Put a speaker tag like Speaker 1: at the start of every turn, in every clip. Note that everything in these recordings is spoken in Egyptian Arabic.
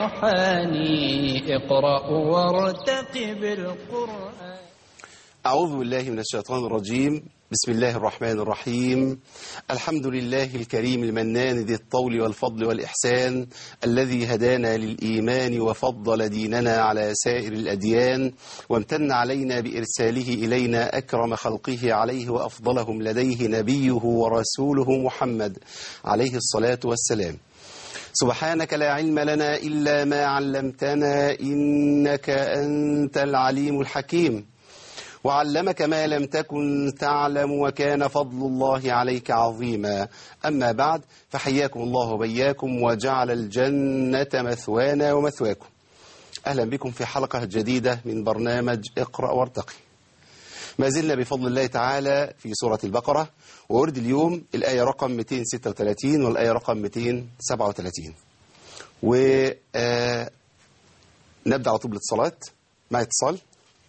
Speaker 1: الرحمن اقرأ وارتقب القرآن
Speaker 2: أعوذ بالله من الشيطان الرجيم بسم الله الرحمن الرحيم الحمد لله الكريم المنان ذي الطول والفضل والإحسان الذي هدانا للإيمان وفضل ديننا على سائر الأديان وامتن علينا بإرساله إلينا أكرم خلقه عليه وأفضلهم لديه نبيه ورسوله محمد عليه الصلاة والسلام سبحانك لا علم لنا إلا ما علمتنا إنك أنت العليم الحكيم وعلمك ما لم تكن تعلم وكان فضل الله عليك عظيما أما بعد فحياكم الله وبياكم وجعل الجنة مثوانا ومثواكم أهلا بكم في حلقة جديدة من برنامج اقرأ وارتقي ما زلنا بفضل الله تعالى في سورة البقرة وورد اليوم الآية رقم 236 والآية رقم 237 ونبدأ على طول الاتصالات مع اتصال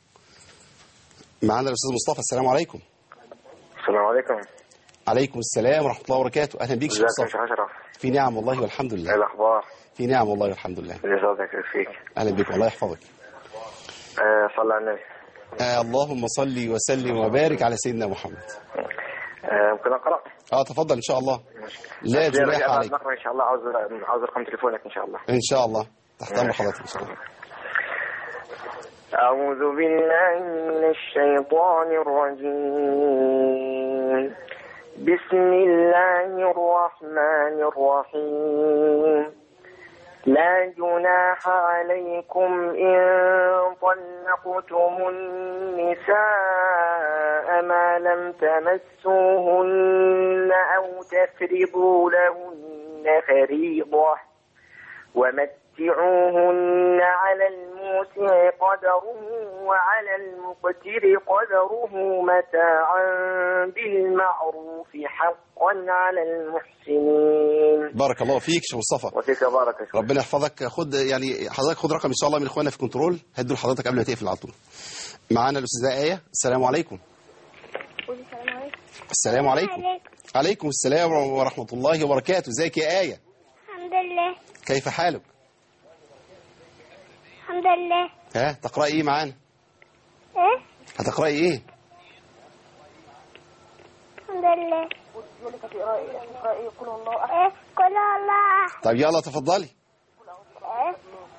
Speaker 2: معنا الأستاذ مصطفى السلام عليكم
Speaker 3: السلام عليكم
Speaker 2: عليكم السلام ورحمة الله وبركاته أهلا بيك شيخ
Speaker 3: ازيك يا
Speaker 2: مصطفى
Speaker 3: شيخ اشرف
Speaker 2: في نعم والله والحمد
Speaker 3: ايه
Speaker 2: لله
Speaker 3: الاخبار
Speaker 2: في نعم والله والحمد لله
Speaker 3: اللي صوتك فيك
Speaker 2: أهلا بك الله يحفظك
Speaker 3: آه صلى على النبي
Speaker 2: آه اللهم صل وسلم وبارك على سيدنا محمد
Speaker 3: آه ممكن اقرا
Speaker 2: اه تفضل إن شاء الله لا
Speaker 3: بس
Speaker 2: جناح
Speaker 3: بعد
Speaker 2: عليك
Speaker 3: ما اقرا ان شاء الله عاوز عاوز رقم تليفونك ان شاء الله
Speaker 2: إن شاء الله تحت أمر حضرتك إن شاء الله
Speaker 3: أعوذ بالله من الشيطان الرجيم بسم الله الرحمن الرحيم لا جناح عليكم إن طلقتم النساء ما لم تمسوهن أو تفرضوا لهن فريضة ومتعوهن على الموسع قدره وعلى المقتر قدره متاعا بالمعروف حقا على المحسنين
Speaker 2: بارك الله فيك شيخ مصطفى
Speaker 3: وفيك بارك الله
Speaker 2: ربنا يحفظك خد يعني حضرتك خد رقم ان شاء الله من اخواننا في كنترول هدوا لحضرتك قبل ما تقفل على طول معانا الاستاذه ايه السلام عليكم السلام عليكم عليكم السلام ورحمه الله وبركاته ازيك يا ايه
Speaker 4: الحمد لله
Speaker 2: كيف حالك
Speaker 4: الحمد لله
Speaker 2: ها تقراي ايه معانا
Speaker 4: ايه
Speaker 2: هتقراي ايه
Speaker 4: الحمد لله ايه قل الله احد
Speaker 2: طب يلا تفضلي
Speaker 4: إيه؟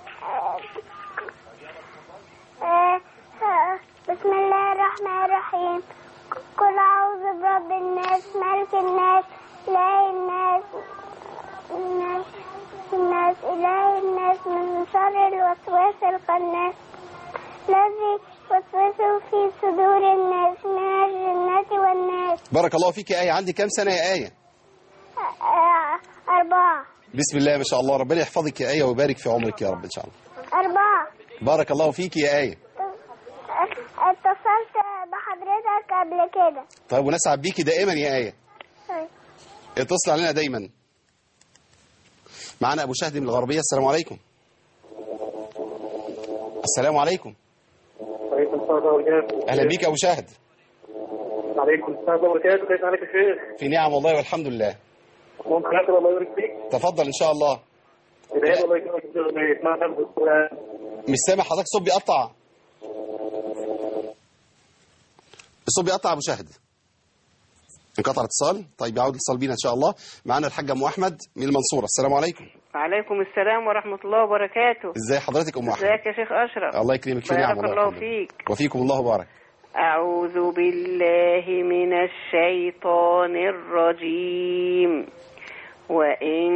Speaker 4: إيه؟ إيه؟ بسم الله الرحمن الرحيم قل اعوذ برب الناس ملك الناس اله الناس الناس الناس اله الناس من شر الوسواس الخناس الذي يوسوس في صدور الناس من الجنة والناس
Speaker 2: بارك الله فيك يا ايه عندي كام سنه يا ايه
Speaker 4: آه، أربعة
Speaker 2: بسم الله ما شاء الله ربنا يحفظك يا ايه ويبارك في عمرك يا رب ان شاء الله
Speaker 4: أربعة
Speaker 2: بارك الله فيك يا ايه
Speaker 4: اتصلت بحضرتك قبل كده
Speaker 2: طيب ونسعد بيكي دائما يا ايه اتصل علينا دايما معانا ابو شهد من الغربيه السلام عليكم السلام عليكم
Speaker 5: عليكم السلام وبركاته
Speaker 2: اهلا بيك يا ابو شهد
Speaker 5: عليكم السلام وبركاته كيف حالك يا شيخ؟
Speaker 2: في نعم والله والحمد لله
Speaker 5: ممكن اقرا الله يبارك فيك؟
Speaker 2: تفضل ان شاء الله
Speaker 5: بداية الله يكرمك يا شيخ ما تنسى القرآن
Speaker 2: مش سامع حضرتك صوت بيقطع الصوت بيقطع يا ابو شهد انقطع الاتصال طيب يعود الاتصال بينا ان شاء الله معانا الحاج ام احمد من المنصوره السلام عليكم
Speaker 6: وعليكم السلام ورحمة الله وبركاته
Speaker 2: ازاي حضرتك ام احمد
Speaker 6: ازيك يا شيخ أشرف
Speaker 2: الله يكرمك في نعم
Speaker 6: بارك
Speaker 2: والله
Speaker 6: الله
Speaker 2: والحمد لله.
Speaker 6: فيك
Speaker 2: وفيكم الله بارك
Speaker 6: أعوذ بالله من الشيطان الرجيم وإن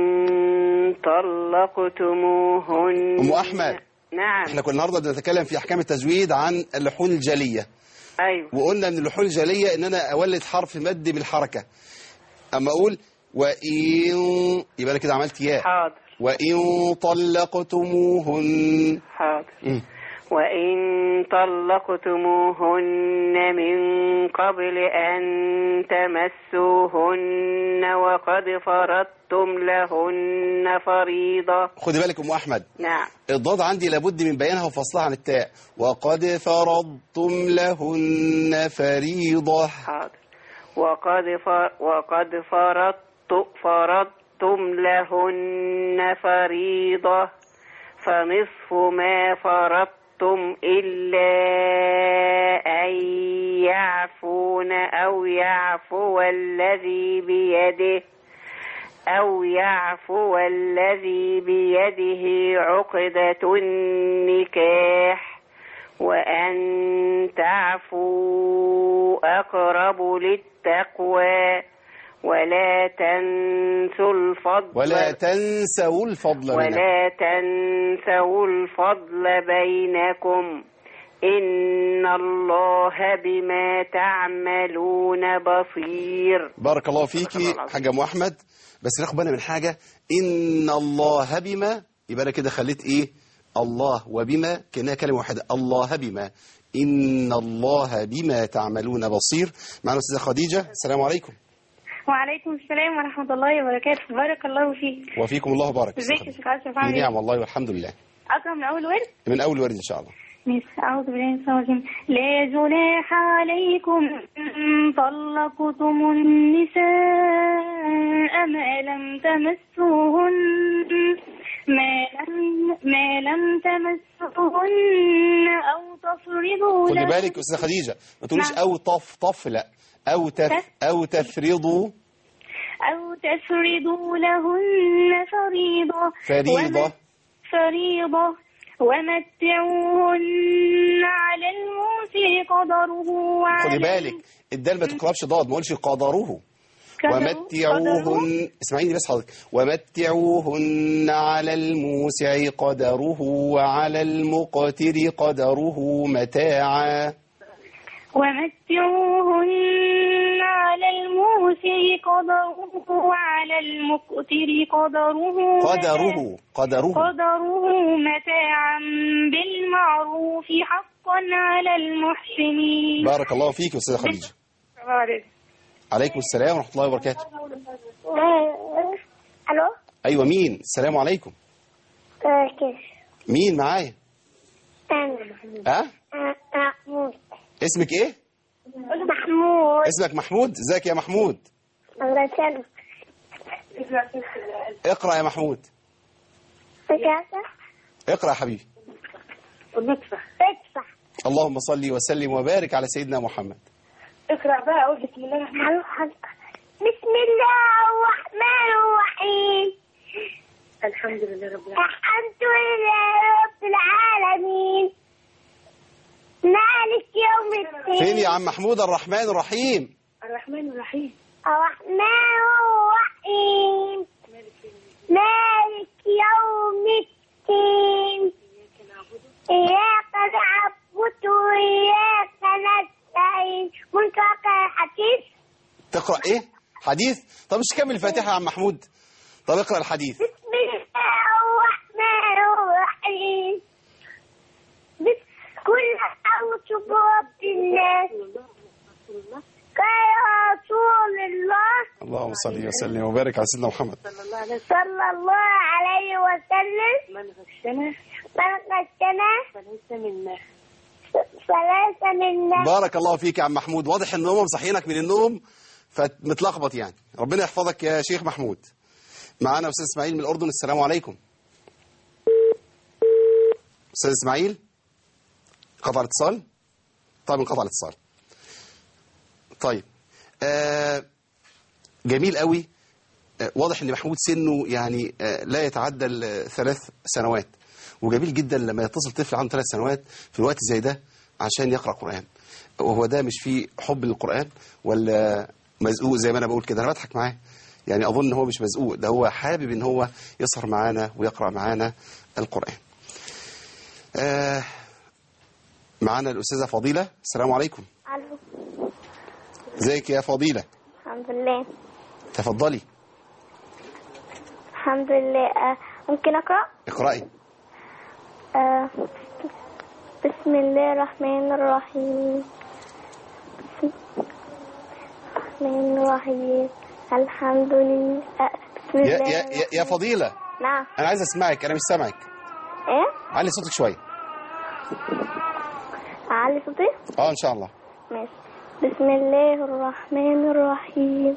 Speaker 6: طلقتموهن
Speaker 2: ام احمد
Speaker 6: نعم
Speaker 2: احنا كنا النهارده بنتكلم في احكام التجويد عن اللحون الجليه
Speaker 6: أيوه
Speaker 2: وقلنا من اللحون الجليه ان انا اولد حرف مد بالحركه اما اقول وان يبقى انا كده عملت ياء
Speaker 6: حاضر
Speaker 2: وان طلقتموهن
Speaker 6: حاضر
Speaker 2: مم.
Speaker 6: وإن طلقتموهن من قبل أن تمسوهن وقد فرضتم لهن فريضة
Speaker 2: خدي بالك ام احمد
Speaker 6: نعم
Speaker 2: الضاد عندي لابد من بيانها وفصلها عن التاء وقد فرضتم لهن فريضة
Speaker 6: حاضر وقد فر وقد فرضت فرضتم لهن فريضة فنصف ما فرضتم إلا أن يعفون أو يعفو الذي بيده أو يعفو الذي بيده عقدة النكاح وأن تعفوا أقرب للتقوى ولا تنسوا الفضل
Speaker 2: ولا تنسوا الفضل منه
Speaker 6: ولا تنسوا الفضل بينكم إن الله بما تعملون بصير
Speaker 2: بارك الله فيكي حاجة أم أحمد بس ناخد بالنا من حاجة إن الله بما يبقى أنا كده خليت إيه الله وبما كأنها كلمة واحدة الله بما إن الله بما تعملون بصير معنا أستاذة خديجة السلام عليكم
Speaker 7: وعليكم السلام ورحمة الله وبركاته بارك الله فيك
Speaker 2: وفيكم الله بارك
Speaker 7: ازيك يا شيخ أشرف عامل
Speaker 2: في
Speaker 7: ايه؟
Speaker 2: نعم والله والحمد لله
Speaker 7: أقرأ من أول ورد؟
Speaker 2: من أول ورد إن شاء الله
Speaker 7: ماشي أعوذ بالله من الشيطان الرجيم لا جناح عليكم إن طلقتم النساء ما لم تمسوهن ما لم ما لم تمسوهن أو تفرضوا
Speaker 2: خدي
Speaker 7: لهن-
Speaker 2: بالك أستاذة خديجة ما تقوليش
Speaker 7: نعم.
Speaker 2: أو طف طف لا أو تف
Speaker 7: تف.
Speaker 2: أو تفرضوا
Speaker 7: أو تفرضوا لهن فريضة
Speaker 2: فريضة
Speaker 7: ومت- فريضة ومتعوهن على الموسع قدره وعلى
Speaker 2: خدي بالك الدال ما تقربش ضاد ما قولش قدره
Speaker 7: قدره-
Speaker 2: ومتعوهن اسمعيني بس حضرتك ومتعوهن على الموسع قدره وعلى المقتر قدره متاعا
Speaker 7: ومتعوهن على الموسع قدره وعلى المقتر قدره
Speaker 2: قدره قدره
Speaker 7: قدره متاعا بالمعروف حقا على المحسنين
Speaker 2: بارك الله فيك يا استاذه خديجه عليكم السلام ورحمه الله وبركاته
Speaker 4: الو
Speaker 2: ايوه مين السلام عليكم
Speaker 4: آه، كيف
Speaker 2: مين معايا
Speaker 4: انا
Speaker 2: ها
Speaker 4: آه، محمود
Speaker 2: اسمك ايه
Speaker 4: محمود
Speaker 2: اسمك محمود ازيك يا محمود
Speaker 4: الله يسلمك
Speaker 2: اقرا يا محمود
Speaker 4: بجد
Speaker 2: اقرا يا حبيبي
Speaker 7: ادفع
Speaker 4: ادفع
Speaker 2: اللهم صل وسلم وبارك على سيدنا محمد
Speaker 7: اقرا بقى اقول بسم الله الرحمن
Speaker 4: حلو حلو بسم الله الرحمن الرحيم
Speaker 7: الحمد لله رب العالمين
Speaker 4: الحمد لله رب العالمين مالك يوم الدين
Speaker 2: فين يا عم محمود الرحمن الرحيم
Speaker 7: الرحمن الرحيم
Speaker 4: الرحمن الرحيم مالك يوم الدين إياك نعبد وإياك نستعين منطق الحديث
Speaker 2: تقرا ايه حديث طب مش كمل الفاتحه يا عم محمود طب اقرا الحديث
Speaker 4: بسم الله الرحمن الرحيم بس كل أعوذ برب الناس قال رسول الله
Speaker 2: اللهم صل وسلم وبارك على سيدنا محمد
Speaker 7: صلى الله عليه وسلم
Speaker 4: صلى الله عليه وسلم
Speaker 7: من غشنا
Speaker 4: من غشنا
Speaker 7: فليس منا
Speaker 4: فليس منا
Speaker 2: بارك الله فيك يا عم محمود واضح ان هم مصحينك من النوم فمتلخبط يعني ربنا يحفظك يا شيخ محمود معانا استاذ اسماعيل من الاردن السلام عليكم استاذ اسماعيل قطع الاتصال طيب انقطع الاتصال طيب آه جميل قوي آه واضح ان محمود سنه يعني آه لا يتعدى الثلاث سنوات وجميل جدا لما يتصل طفل عنده ثلاث سنوات في الوقت زي ده عشان يقرا قران وهو ده مش فيه حب للقران ولا مزقوق زي ما انا بقول كده انا بضحك معاه يعني اظن ان هو مش مزقوق ده هو حابب ان هو يسهر معانا ويقرا معانا القران آه معانا الاستاذه فضيله السلام عليكم
Speaker 4: ألو.
Speaker 2: ازيك يا فضيله
Speaker 4: الحمد لله
Speaker 2: تفضلي
Speaker 4: الحمد لله آه، ممكن أقرأ
Speaker 2: اقراي
Speaker 4: آه، بسم الله الرحمن الرحيم بسم الرحمن الرحيم الحمد لله آه، بسم
Speaker 2: يا
Speaker 4: الله
Speaker 2: يا يا, يا فضيله
Speaker 4: نعم
Speaker 2: انا عايز اسمعك انا مش سامعك
Speaker 4: ايه
Speaker 2: علي صوتك شويه
Speaker 4: أعلي صوتي
Speaker 2: اه ان شاء الله
Speaker 4: ماشي بسم الله الرحمن الرحيم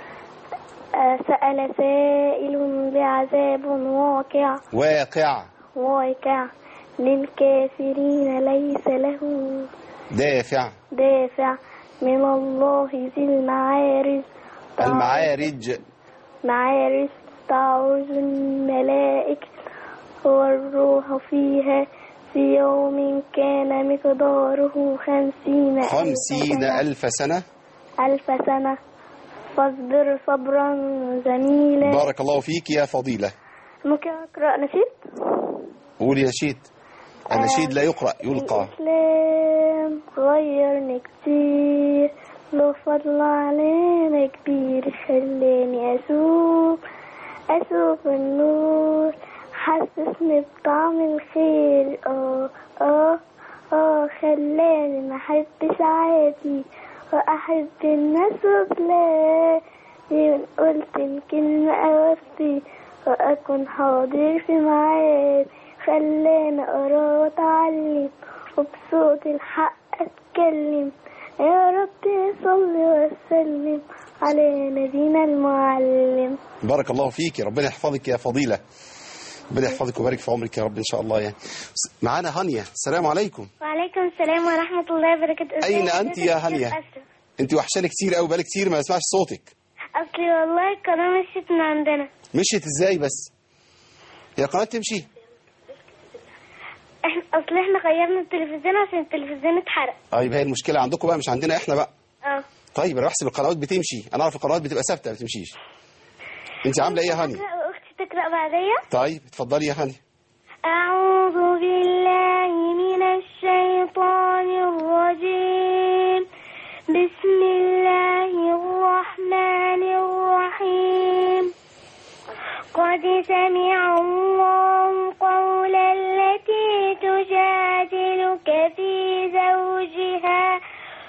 Speaker 4: آه، سأل سائل بعذاب واقع
Speaker 2: واقع
Speaker 4: واقع للكافرين ليس له
Speaker 2: دافع
Speaker 4: دافع من الله ذي المعارج
Speaker 2: المعارج
Speaker 4: معارج تعرج الملائكة والروح فيها في يوم كان مقداره خمسين ألف
Speaker 2: خمسين
Speaker 4: سنة.
Speaker 2: ألف سنة
Speaker 4: ألف سنة فاصبر صبرا جميلا
Speaker 2: بارك الله فيك يا فضيلة
Speaker 4: ممكن أقرأ نشيد؟
Speaker 2: قولي نشيد النشيد لا يقرأ يلقى
Speaker 4: الإسلام غيرني كتير له فضل علينا كبير خلاني أشوف أشوف النور حسسني بطعم الخير اه اه اه خلاني ما أحبش عادي وأحب الناس وبلادي قلت يمكن أوفي وأكون حاضر في معاد خلاني أرى وأتعلم وبصوت الحق أتكلم يا رب صل وسلم على نبينا المعلم
Speaker 2: بارك الله فيك ربنا يحفظك يا فضيلة ربنا يحفظك ويبارك في عمرك يا رب إن شاء الله يعني معانا هانيا السلام عليكم
Speaker 4: وعليكم السلام ورحمة الله وبركاته
Speaker 2: أين أنت يا هانيا؟ أنت وحشاني كتير قوي بقالي كتير ما اسمعش صوتك
Speaker 4: أصلي والله القناة مشيت من عندنا
Speaker 2: مشيت إزاي بس هي قناة تمشي
Speaker 4: احنا أصل احنا غيرنا التلفزيون عشان التلفزيون اتحرق
Speaker 2: طيب هي المشكلة عندكم بقى مش عندنا إحنا بقى
Speaker 4: اه
Speaker 2: طيب أنا بحسب القنوات بتمشي أنا أعرف القنوات بتبقى ثابتة ما بتمشيش أنت عاملة إيه يا هانيا؟
Speaker 4: أقرأ وأختي تقرأ بعديا
Speaker 2: طيب اتفضلي يا هانيا
Speaker 4: أعوذ بالله من الشيطان الرجيم بسم الله الرحمن الرحيم قد سمع الله قول التي تجادلك في زوجها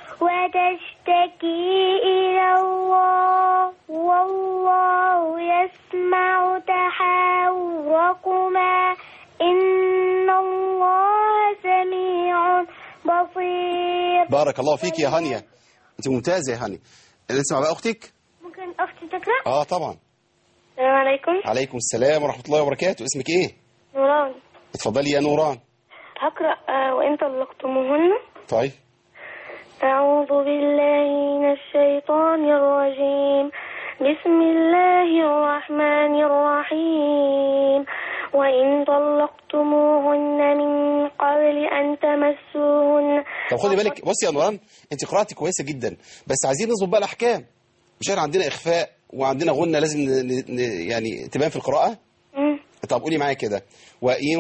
Speaker 4: وتشتكي إلى الله والله يسمع تحاوركما إن الله سميع بصير
Speaker 2: بارك الله فيك يا هانيا أنت ممتازة يا هانيا نسمع بقى أختك؟
Speaker 4: ممكن أختي تقرأ؟
Speaker 2: آه طبعا
Speaker 4: السلام عليكم
Speaker 2: عليكم السلام ورحمة الله وبركاته اسمك إيه؟
Speaker 4: نوران
Speaker 2: اتفضلي يا نوران
Speaker 4: هقرأ آه، وإن طلقتموهن
Speaker 2: طيب
Speaker 4: أعوذ بالله من الشيطان الرجيم بسم الله الرحمن الرحيم وإن طلقتموهن من قبل أن تمسوهن
Speaker 2: طب خدي بالك بصي يا نوران انت قراءتك كويسه جدا بس عايزين نظبط بقى الاحكام مش احنا عندنا اخفاء وعندنا غنه لازم ن... ن... يعني تبان في القراءه
Speaker 4: مم.
Speaker 2: طب قولي معايا كده وان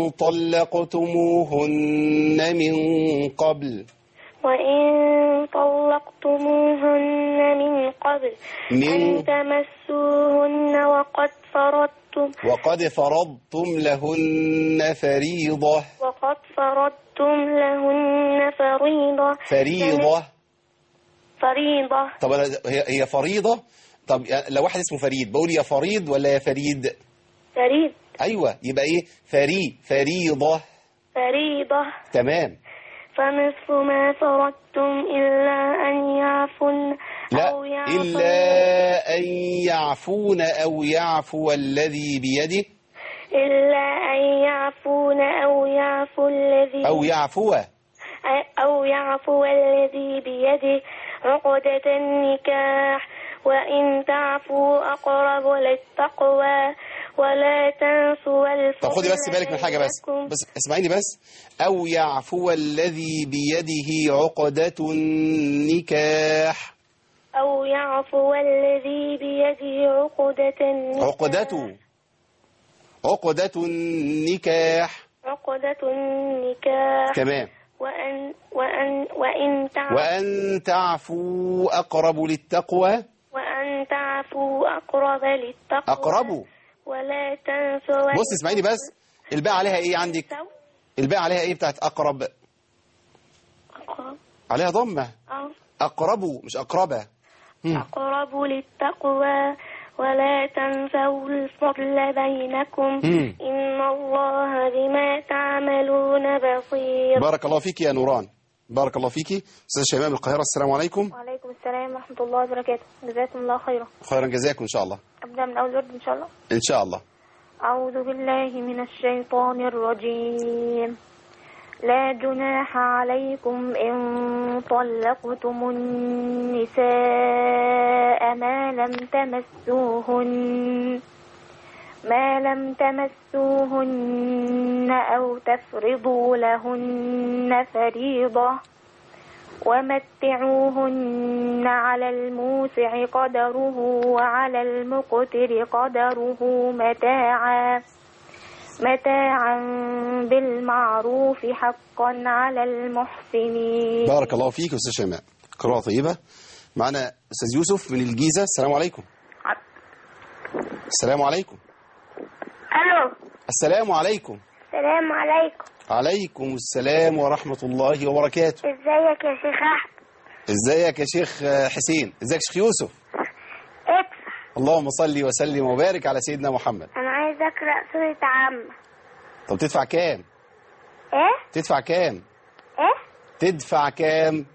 Speaker 2: طلقتموهن من قبل
Speaker 4: وإن طلقتموهن من قبل
Speaker 2: من
Speaker 4: أن تمسوهن وقد فرضتم
Speaker 2: وقد فرضتم لهن فريضه
Speaker 4: وقد فرضتم لهن فريضة
Speaker 2: فريضه
Speaker 4: فريضة
Speaker 2: طب أنا هي هي فريضه طب لو واحد اسمه فريد بقول يا فريد ولا يا فريد
Speaker 4: فريد
Speaker 2: ايوه يبقى ايه فري فريضه
Speaker 4: فريضة
Speaker 2: تمام
Speaker 4: فنصف ما فرضتم إلا أن يعفن
Speaker 2: لا
Speaker 4: أو يعفو
Speaker 2: إلا أن يعفون أو يعفو الذي بيده
Speaker 4: إلا أن يعفون أو يعفو الذي
Speaker 2: أو يعفو
Speaker 4: أو يعفو الذي بيده عقدة النكاح وإن تعفوا أقرب للتقوى ولا تنسوا الفضل
Speaker 2: طب خدي بس بالك من حاجة بس
Speaker 4: بينكم.
Speaker 2: بس اسمعيني بس أو يعفو الذي بيده عقدة النكاح
Speaker 4: أو يعفو الذي بيده عقدة النكاح
Speaker 2: عقدة عقدة النكاح
Speaker 4: عقدة النكاح
Speaker 2: تمام
Speaker 4: وأن وأن وإن تعفوا
Speaker 2: وأن تعفوا أقرب للتقوى
Speaker 4: وأن تعفوا أقرب للتقوى
Speaker 2: أقرب
Speaker 4: ولا تنسوا
Speaker 2: بص اسمعيني بس الباء عليها إيه عندك الباء عليها إيه بتاعت أقرب
Speaker 4: أقرب
Speaker 2: عليها ضمة
Speaker 4: أو
Speaker 2: أقرب مش أقربة مم.
Speaker 4: أقرب للتقوى ولا تنسوا الفضل بينكم
Speaker 2: مم.
Speaker 4: إن الله بما تعملون بصير
Speaker 2: بارك الله فيك يا نوران بارك الله فيك استاذ شيماء من القاهره السلام عليكم
Speaker 4: وعليكم السلام ورحمة الله وبركاته جزاكم الله خيرا
Speaker 2: خيرا جزاكم ان شاء الله
Speaker 4: أبدأ من أول ورد إن شاء الله
Speaker 2: ان شاء الله
Speaker 4: أعوذ بالله من الشيطان الرجيم لا جناح عليكم إن طلقتم النساء ما لم تمسوهن ما لم تمسوهن أو تفرضوا لهن فريضة ومتعوهن على الموسع قدره وعلى المقتر قدره متاعا متاعا بالمعروف حقا على المحسنين
Speaker 2: بارك الله فيك يا استاذ شيماء قراءة طيبة معنا استاذ يوسف من الجيزة السلام عليكم السلام عليكم
Speaker 4: ألو
Speaker 2: السلام عليكم
Speaker 4: السلام عليكم
Speaker 2: عليكم السلام ورحمة الله وبركاته
Speaker 4: ازيك يا شيخ أحمد
Speaker 2: ازيك يا شيخ آه، حسين ازيك يا شيخ يوسف
Speaker 4: ادفع
Speaker 2: اللهم صل وسلم وبارك على سيدنا محمد
Speaker 4: أنا عايز أقرأ سورة عامة
Speaker 2: طب تدفع كام
Speaker 4: إيه؟
Speaker 2: تدفع كام
Speaker 4: إيه؟
Speaker 2: تدفع كام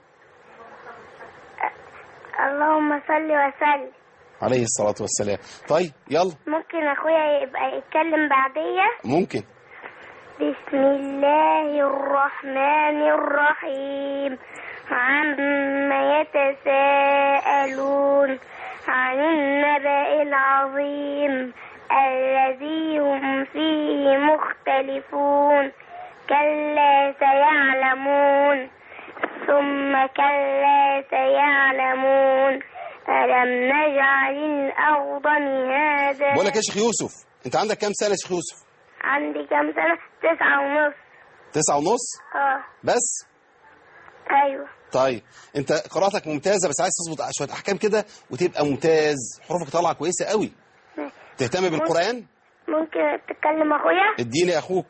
Speaker 4: اللهم صل وسلم
Speaker 2: عليه الصلاة والسلام طيب يلا
Speaker 4: ممكن أخويا يبقى يتكلم بعدية
Speaker 2: ممكن
Speaker 4: بسم الله الرحمن الرحيم عما يتساءلون عن النبأ العظيم الذي هم فيه مختلفون كلا سيعلمون ثم كلا سيعلمون ألم نجعل الأرض مهادا
Speaker 2: بقول لك يا شيخ يوسف انت عندك كام سنة يا شيخ يوسف
Speaker 4: عندي كام سنة؟ تسعة ونص
Speaker 2: تسعة ونص
Speaker 4: اه
Speaker 2: بس
Speaker 4: ايوه
Speaker 2: طيب انت قراءتك ممتازة بس عايز تظبط شوية احكام كده وتبقى ممتاز حروفك طالعة كويسة قوي تهتم بالقرآن
Speaker 4: ممكن تتكلم اخويا
Speaker 2: اديني اخوك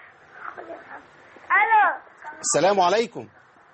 Speaker 4: الو
Speaker 2: السلام عليكم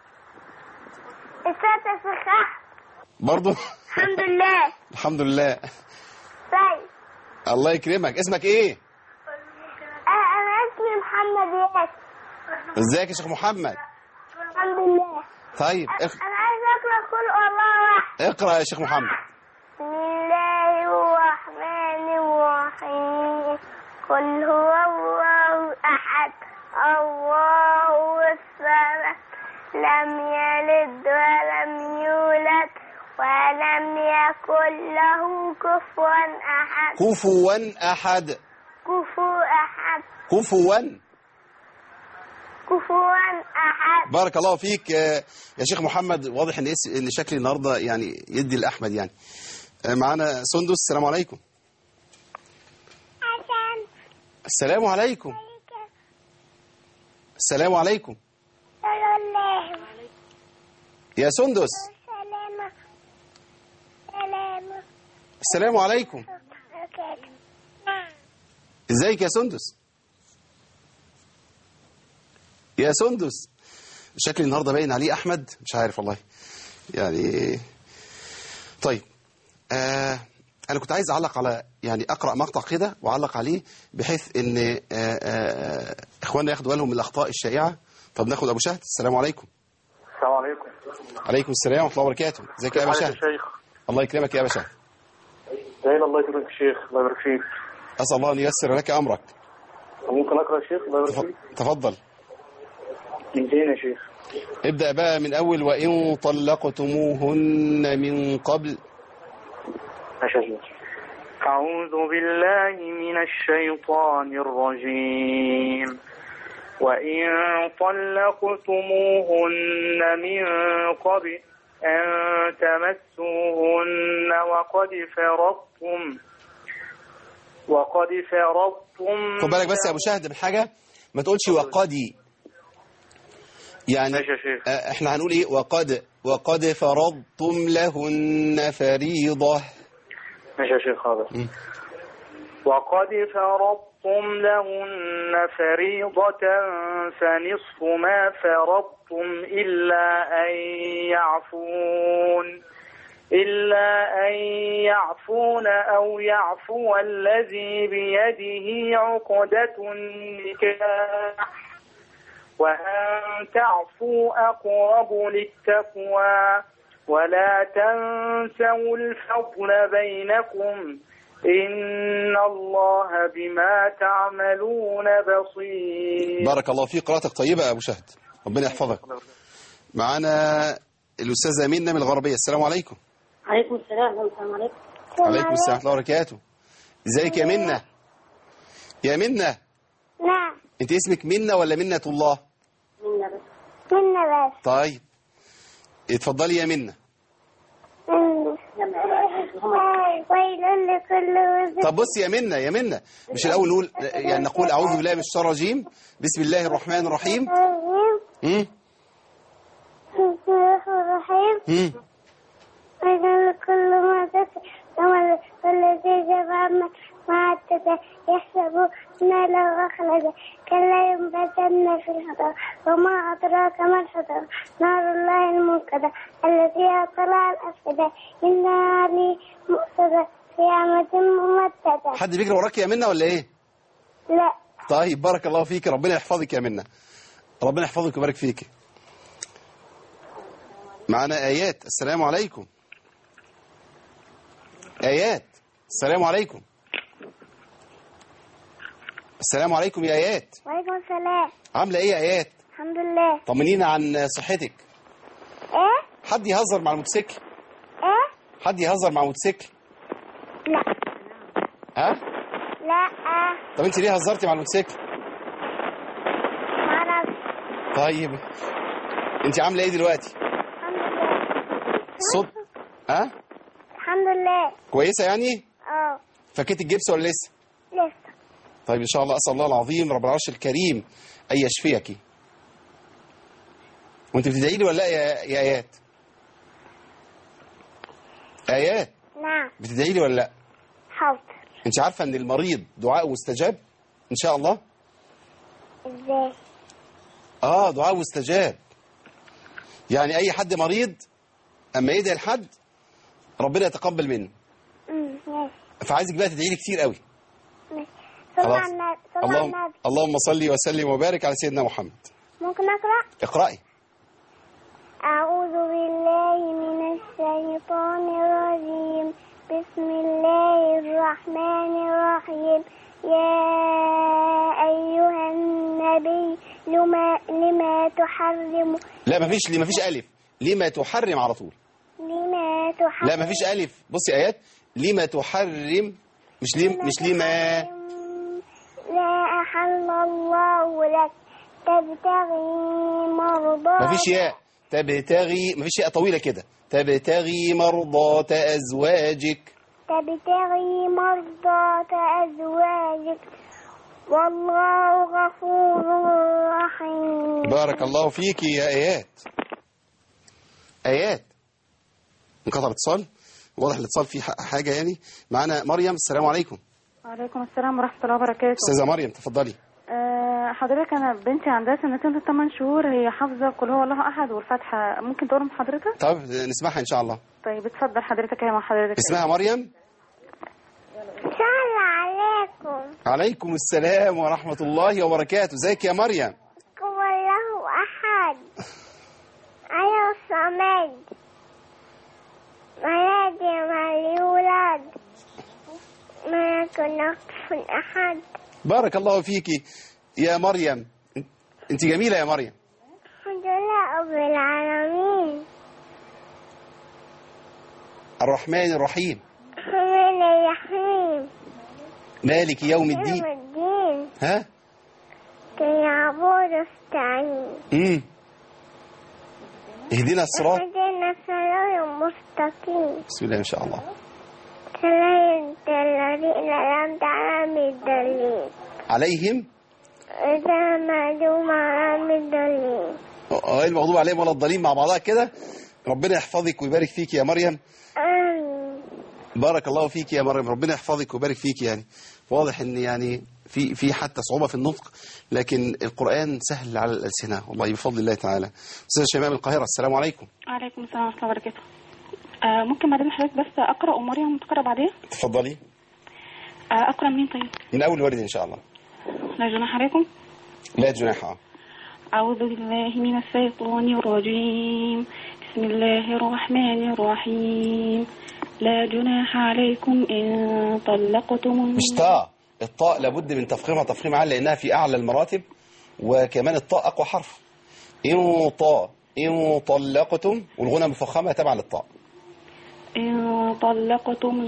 Speaker 4: ازيك يا شيخ أحمد؟
Speaker 2: برضو
Speaker 4: الحمد لله
Speaker 2: الحمد لله
Speaker 4: طيب
Speaker 2: الله يكرمك اسمك ايه
Speaker 4: آه، انا اسمي محمد ياسر
Speaker 2: ازيك يا شيخ محمد
Speaker 4: الحمد لله
Speaker 2: طيب اخ...
Speaker 4: انا عايز اقرا قل الله واحد
Speaker 2: اقرا يا شيخ محمد
Speaker 4: بسم الله الرحمن الرحيم قل هو الله احد الله الصمد لم يلد ولم يولد ولم يكن له كفوا احد
Speaker 2: كفوا احد
Speaker 4: كفوا احد
Speaker 2: كفوا
Speaker 4: كفوا احد
Speaker 2: بارك الله فيك آه، يا شيخ محمد واضح ان اس- ان شكلي النهارده يعني يدي الاحمد يعني آه، معانا سندس السلام عليكم
Speaker 4: عشان
Speaker 2: السلام عليكم السلام عليكم
Speaker 4: الله
Speaker 2: يا سندس
Speaker 4: سلامة سلامة
Speaker 2: السلام عليكم ازيك يا سندس يا سندس شكلي النهارده باين عليه احمد مش عارف والله يعني طيب آه انا كنت عايز اعلق على يعني اقرا مقطع كده واعلق عليه بحيث ان آه آه اخواننا ياخدوا بالهم من الاخطاء الشائعه طب ناخد ابو شهد السلام عليكم
Speaker 5: السلام عليكم
Speaker 2: عليكم السلام ورحمه الله وبركاته ازيك يا ابا
Speaker 5: عليكم
Speaker 2: شهد
Speaker 5: الشيخ
Speaker 2: الله يكرمك يا ابا شهد
Speaker 5: زين الله يكرمك الشيخ الله يبارك فيك
Speaker 2: اسال الله ان ييسر لك امرك
Speaker 5: ممكن اقرا يا شيخ الله يبارك فيك
Speaker 2: تف- تفضل
Speaker 5: من زين يا شيخ
Speaker 2: ابدأ بقى من أول وإن طلقتموهن من قبل
Speaker 5: ماشي يا شيخ أعوذ بالله من الشيطان الرجيم وإن طلقتموهن من قبل أن تمسوهن وقد فرضتم وقد فرضتم
Speaker 2: خد بالك بس يا أبو شهد من حاجة ما تقولش وقدي يعني
Speaker 5: ماشي يا شيخ
Speaker 2: آه، احنا هنقول ايه وقد وقد فرضتم لهن فريضة
Speaker 5: ماشي يا شيخ حاضر
Speaker 2: مم.
Speaker 5: وقد فرضتم لهن فريضة فنصف ما فرضتم إلا أن يعفون إلا أن يعفون أو يعفو الذي بيده عقدة النكاح وأن تعفوا أقرب للتقوى ولا تنسوا الفضل بينكم
Speaker 8: إن الله بما تعملون بصير
Speaker 2: بارك الله فيك قراءتك طيبة يا أبو شهد ربنا يحفظك معانا الأستاذة منة من الغربية السلام عليكم
Speaker 4: عليكم السلام السلام عليكم
Speaker 2: عليكم السلام ورحمة الله وبركاته ازيك يا منة يا منة
Speaker 4: نعم
Speaker 2: انت اسمك منة ولا منة الله
Speaker 4: منا بس منا بس
Speaker 2: طيب اتفضلي يا منة
Speaker 4: ويل لكل وزر
Speaker 2: طب بص يا منة يا منة مش الأول نقول يعني نقول أعوذ بالله من الشيطان الرجيم بسم الله الرحمن الرحيم مم.
Speaker 4: بسم الله الرحيم
Speaker 2: مم.
Speaker 4: ويل لكل ما كسب والذي جمع ما عدد يحسب أن له أخلد كلا ينبذن في الحضر وما أدراك ما الحضر نار الله الموقدة التي أطلع الأفئدة إنها لي مؤصدة في عمد ممددة
Speaker 2: حد بيجري وراك يا منة ولا ايه
Speaker 4: لا
Speaker 2: طيب بارك الله فيك ربنا يحفظك يا منة ربنا يحفظك ويبارك فيك معنا آيات السلام عليكم آيات السلام عليكم السلام عليكم يا آيات
Speaker 4: وعليكم السلام
Speaker 2: عاملة ايه يا آيات
Speaker 4: الحمد لله
Speaker 2: طمنينا عن صحتك
Speaker 4: إيه
Speaker 2: حد يهزر مع الموتوسيكل
Speaker 4: إيه
Speaker 2: حد يهزر مع الموتوسيكل
Speaker 4: لا
Speaker 2: ها
Speaker 4: لا
Speaker 2: طب انت ليه هزرتي مع الموتوسيكل
Speaker 4: معرفش
Speaker 2: طيب انت عامله ايه دلوقتي
Speaker 4: الحمد لله
Speaker 2: الصوت ها
Speaker 4: الحمد لله
Speaker 2: كويسه يعني
Speaker 4: اه
Speaker 2: فكيت الجبس ولا لسه
Speaker 4: لسه
Speaker 2: طيب ان شاء الله اسال الله العظيم رب العرش الكريم ان يشفيك وانت بتدعي لي ولا لا يا يا ايات ايات
Speaker 4: نعم
Speaker 2: بتدعي لي ولا لا
Speaker 4: حاضر
Speaker 2: انت عارفه ان المريض دعاء مستجاب ان شاء الله
Speaker 4: ازاي
Speaker 2: اه دعاء مستجاب يعني اي حد مريض اما يدعي لحد ربنا يتقبل منه
Speaker 4: امم ماشي
Speaker 2: فعايزك بقى تدعي لي كتير قوي
Speaker 4: ماشي صلى
Speaker 2: خلاص.
Speaker 4: على النبي صلى على
Speaker 2: اللهم
Speaker 4: النبي
Speaker 2: اللهم صل وسلم وبارك على سيدنا محمد
Speaker 4: ممكن اقرا
Speaker 2: اقرأي
Speaker 4: أعوذ بالله من الشيطان الرجيم بسم الله الرحمن الرحيم يا أيها النبي لما, لما تحرم
Speaker 2: لا مفيش ليه مفيش الف لما تحرم على طول
Speaker 4: لما تحرم
Speaker 2: لا مفيش الف بصي ايات لما تحرم مش ليه مش لما
Speaker 4: تحرم لا أحل الله لك تبتغي مرضات
Speaker 2: مفيش ياء تبتغي مفيش ياء طويله كده تبتغي مرضات ازواجك
Speaker 4: تبتغي مرضات أزواجك والله غفور رحيم
Speaker 2: بارك الله فيك يا ايات ايات انقطع الاتصال واضح الاتصال فيه ح- حاجه يعني معانا مريم السلام عليكم
Speaker 9: وعليكم السلام ورحمة الله وبركاته
Speaker 2: استاذه مريم تفضلي
Speaker 9: أه حضرتك أنا بنتي عندها سنتين وثمان شهور هي حافظة قل هو الله أحد والفاتحة ممكن تقولهم حضرتك؟
Speaker 2: طب نسمعها ان شاء الله
Speaker 9: طيب اتفضل حضرتك هي مع حضرتك
Speaker 2: اسمها مريم
Speaker 4: سلام عليكم
Speaker 2: عليكم السلام ورحمه الله وبركاته ازيك يا مريم
Speaker 4: هو الله أحد أنا الصمد ميلادي مع الأولاد ما كنا في أحد
Speaker 2: بارك الله فيكي يا مريم انت جميله يا مريم
Speaker 4: الحمد لله رب العالمين
Speaker 2: الرحمن الرحيم
Speaker 4: الرحمن الرحيم
Speaker 2: مالك يوم الدين
Speaker 4: يوم الدين
Speaker 2: ها
Speaker 4: كي يعبد استعين
Speaker 2: امم اهدنا الصراط
Speaker 4: اهدنا الصراط المستقيم
Speaker 2: بسم الله ان شاء الله
Speaker 4: صراط الذين لم تعلم الدليل
Speaker 2: عليهم
Speaker 4: إذا معلوم عام الدليل
Speaker 2: اه المغضوب عليهم ولا الضالين مع بعضها كده ربنا يحفظك ويبارك فيك يا مريم
Speaker 4: آمين
Speaker 2: بارك الله فيك يا مريم ربنا يحفظك ويبارك فيك يعني واضح ان يعني في في حتى صعوبة في النطق لكن القرآن سهل على الألسنة والله بفضل الله تعالى أستاذ شمام القاهرة السلام عليكم
Speaker 9: وعليكم السلام ورحمة الله وبركاته أه ممكن بعدين حضرتك بس أقرأ ومريم تقرأ بعدين
Speaker 2: تفضلي
Speaker 9: أه أقرأ منين طيب؟
Speaker 2: من أول ورد إن شاء الله
Speaker 9: لا جناح عليكم
Speaker 2: لا جناح آه.
Speaker 9: أعوذ بالله من الشيطان الرجيم بسم الله الرحمن الرحيم لا جناح عليكم إن طلقتم
Speaker 2: مش طاء الطاء لابد من تفخيمها تفخيم عالي لأنها في أعلى المراتب وكمان الطاء أقوى حرف إن طاء إن طلقتم والغنى مفخمة تبع للطاء
Speaker 9: إن طلقتم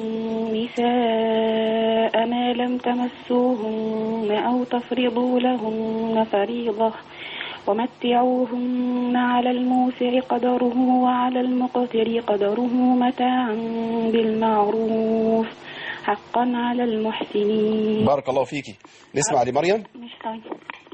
Speaker 9: النساء ما لم تمسوهن أو تفرضوا لهن فريضة ومتعوهن على الموسع قدره وعلى المقتر قدره متاعا بالمعروف حقا على المحسنين
Speaker 2: بارك الله فيكي نسمع لمريم
Speaker 9: مش طيب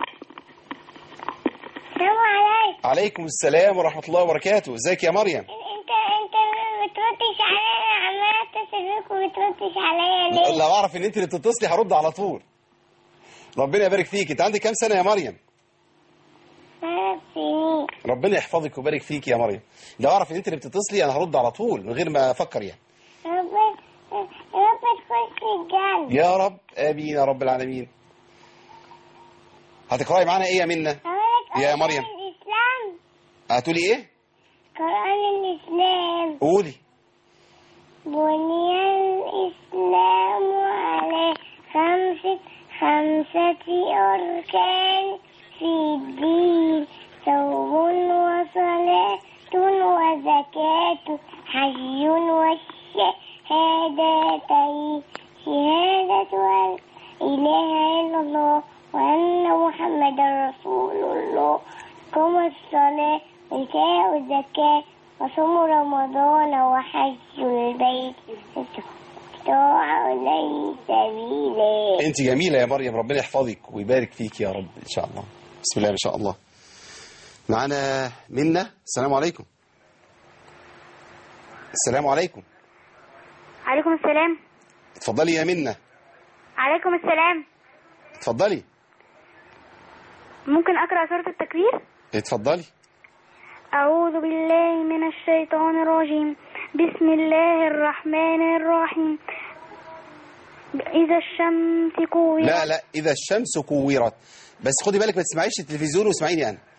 Speaker 4: السلام عليكم
Speaker 2: عليكم السلام ورحمة الله وبركاته ازيك يا مريم
Speaker 4: انت انت ما بتردش عليا انا عماله اتصل بيك وما بتردش عليا ليه؟
Speaker 2: لو اعرف ان انت اللي بتتصلي هرد على طول ربنا يبارك فيك انت عندك كام سنة يا مريم
Speaker 4: ثلاث سنين
Speaker 2: ربنا يحفظك ويبارك فيك يا مريم لو اعرف ان انت اللي بتتصلي انا هرد على طول من غير ما افكر يعني
Speaker 4: رب رب تخش الجنة
Speaker 2: يا رب امين يا رب العالمين هتقراي معانا ايه يا منى
Speaker 4: أقولك
Speaker 2: يا
Speaker 4: قرآن
Speaker 2: مريم.
Speaker 4: الإسلام
Speaker 2: هتقولي ايه
Speaker 4: قرآن الإسلام
Speaker 2: قولي
Speaker 4: بني الإسلام على خمسة خمسة أركان في الدين صوم وصلاة وزكاة حج والشهادتين شهادة أن إله إلا الله وأن محمدا رسول الله قم الصلاة وإيتاء الزكاة وصوم رمضان وحج البيت استطاع إليه سبيلا
Speaker 2: انت جميلة يا مريم ربنا يحفظك ويبارك فيك يا رب ان شاء الله بسم الله ما شاء الله معانا منى السلام عليكم السلام عليكم
Speaker 7: عليكم السلام
Speaker 2: اتفضلي يا منى
Speaker 7: عليكم السلام
Speaker 2: اتفضلي
Speaker 7: ممكن أقرأ سورة التكوير
Speaker 2: اتفضلي
Speaker 7: أعوذ بالله من الشيطان الرجيم بسم الله الرحمن الرحيم إذا الشمس كورت
Speaker 2: لا لا اذا الشمس كورت بس خدي بالك ما تسمعيش التلفزيون واسمعيني انا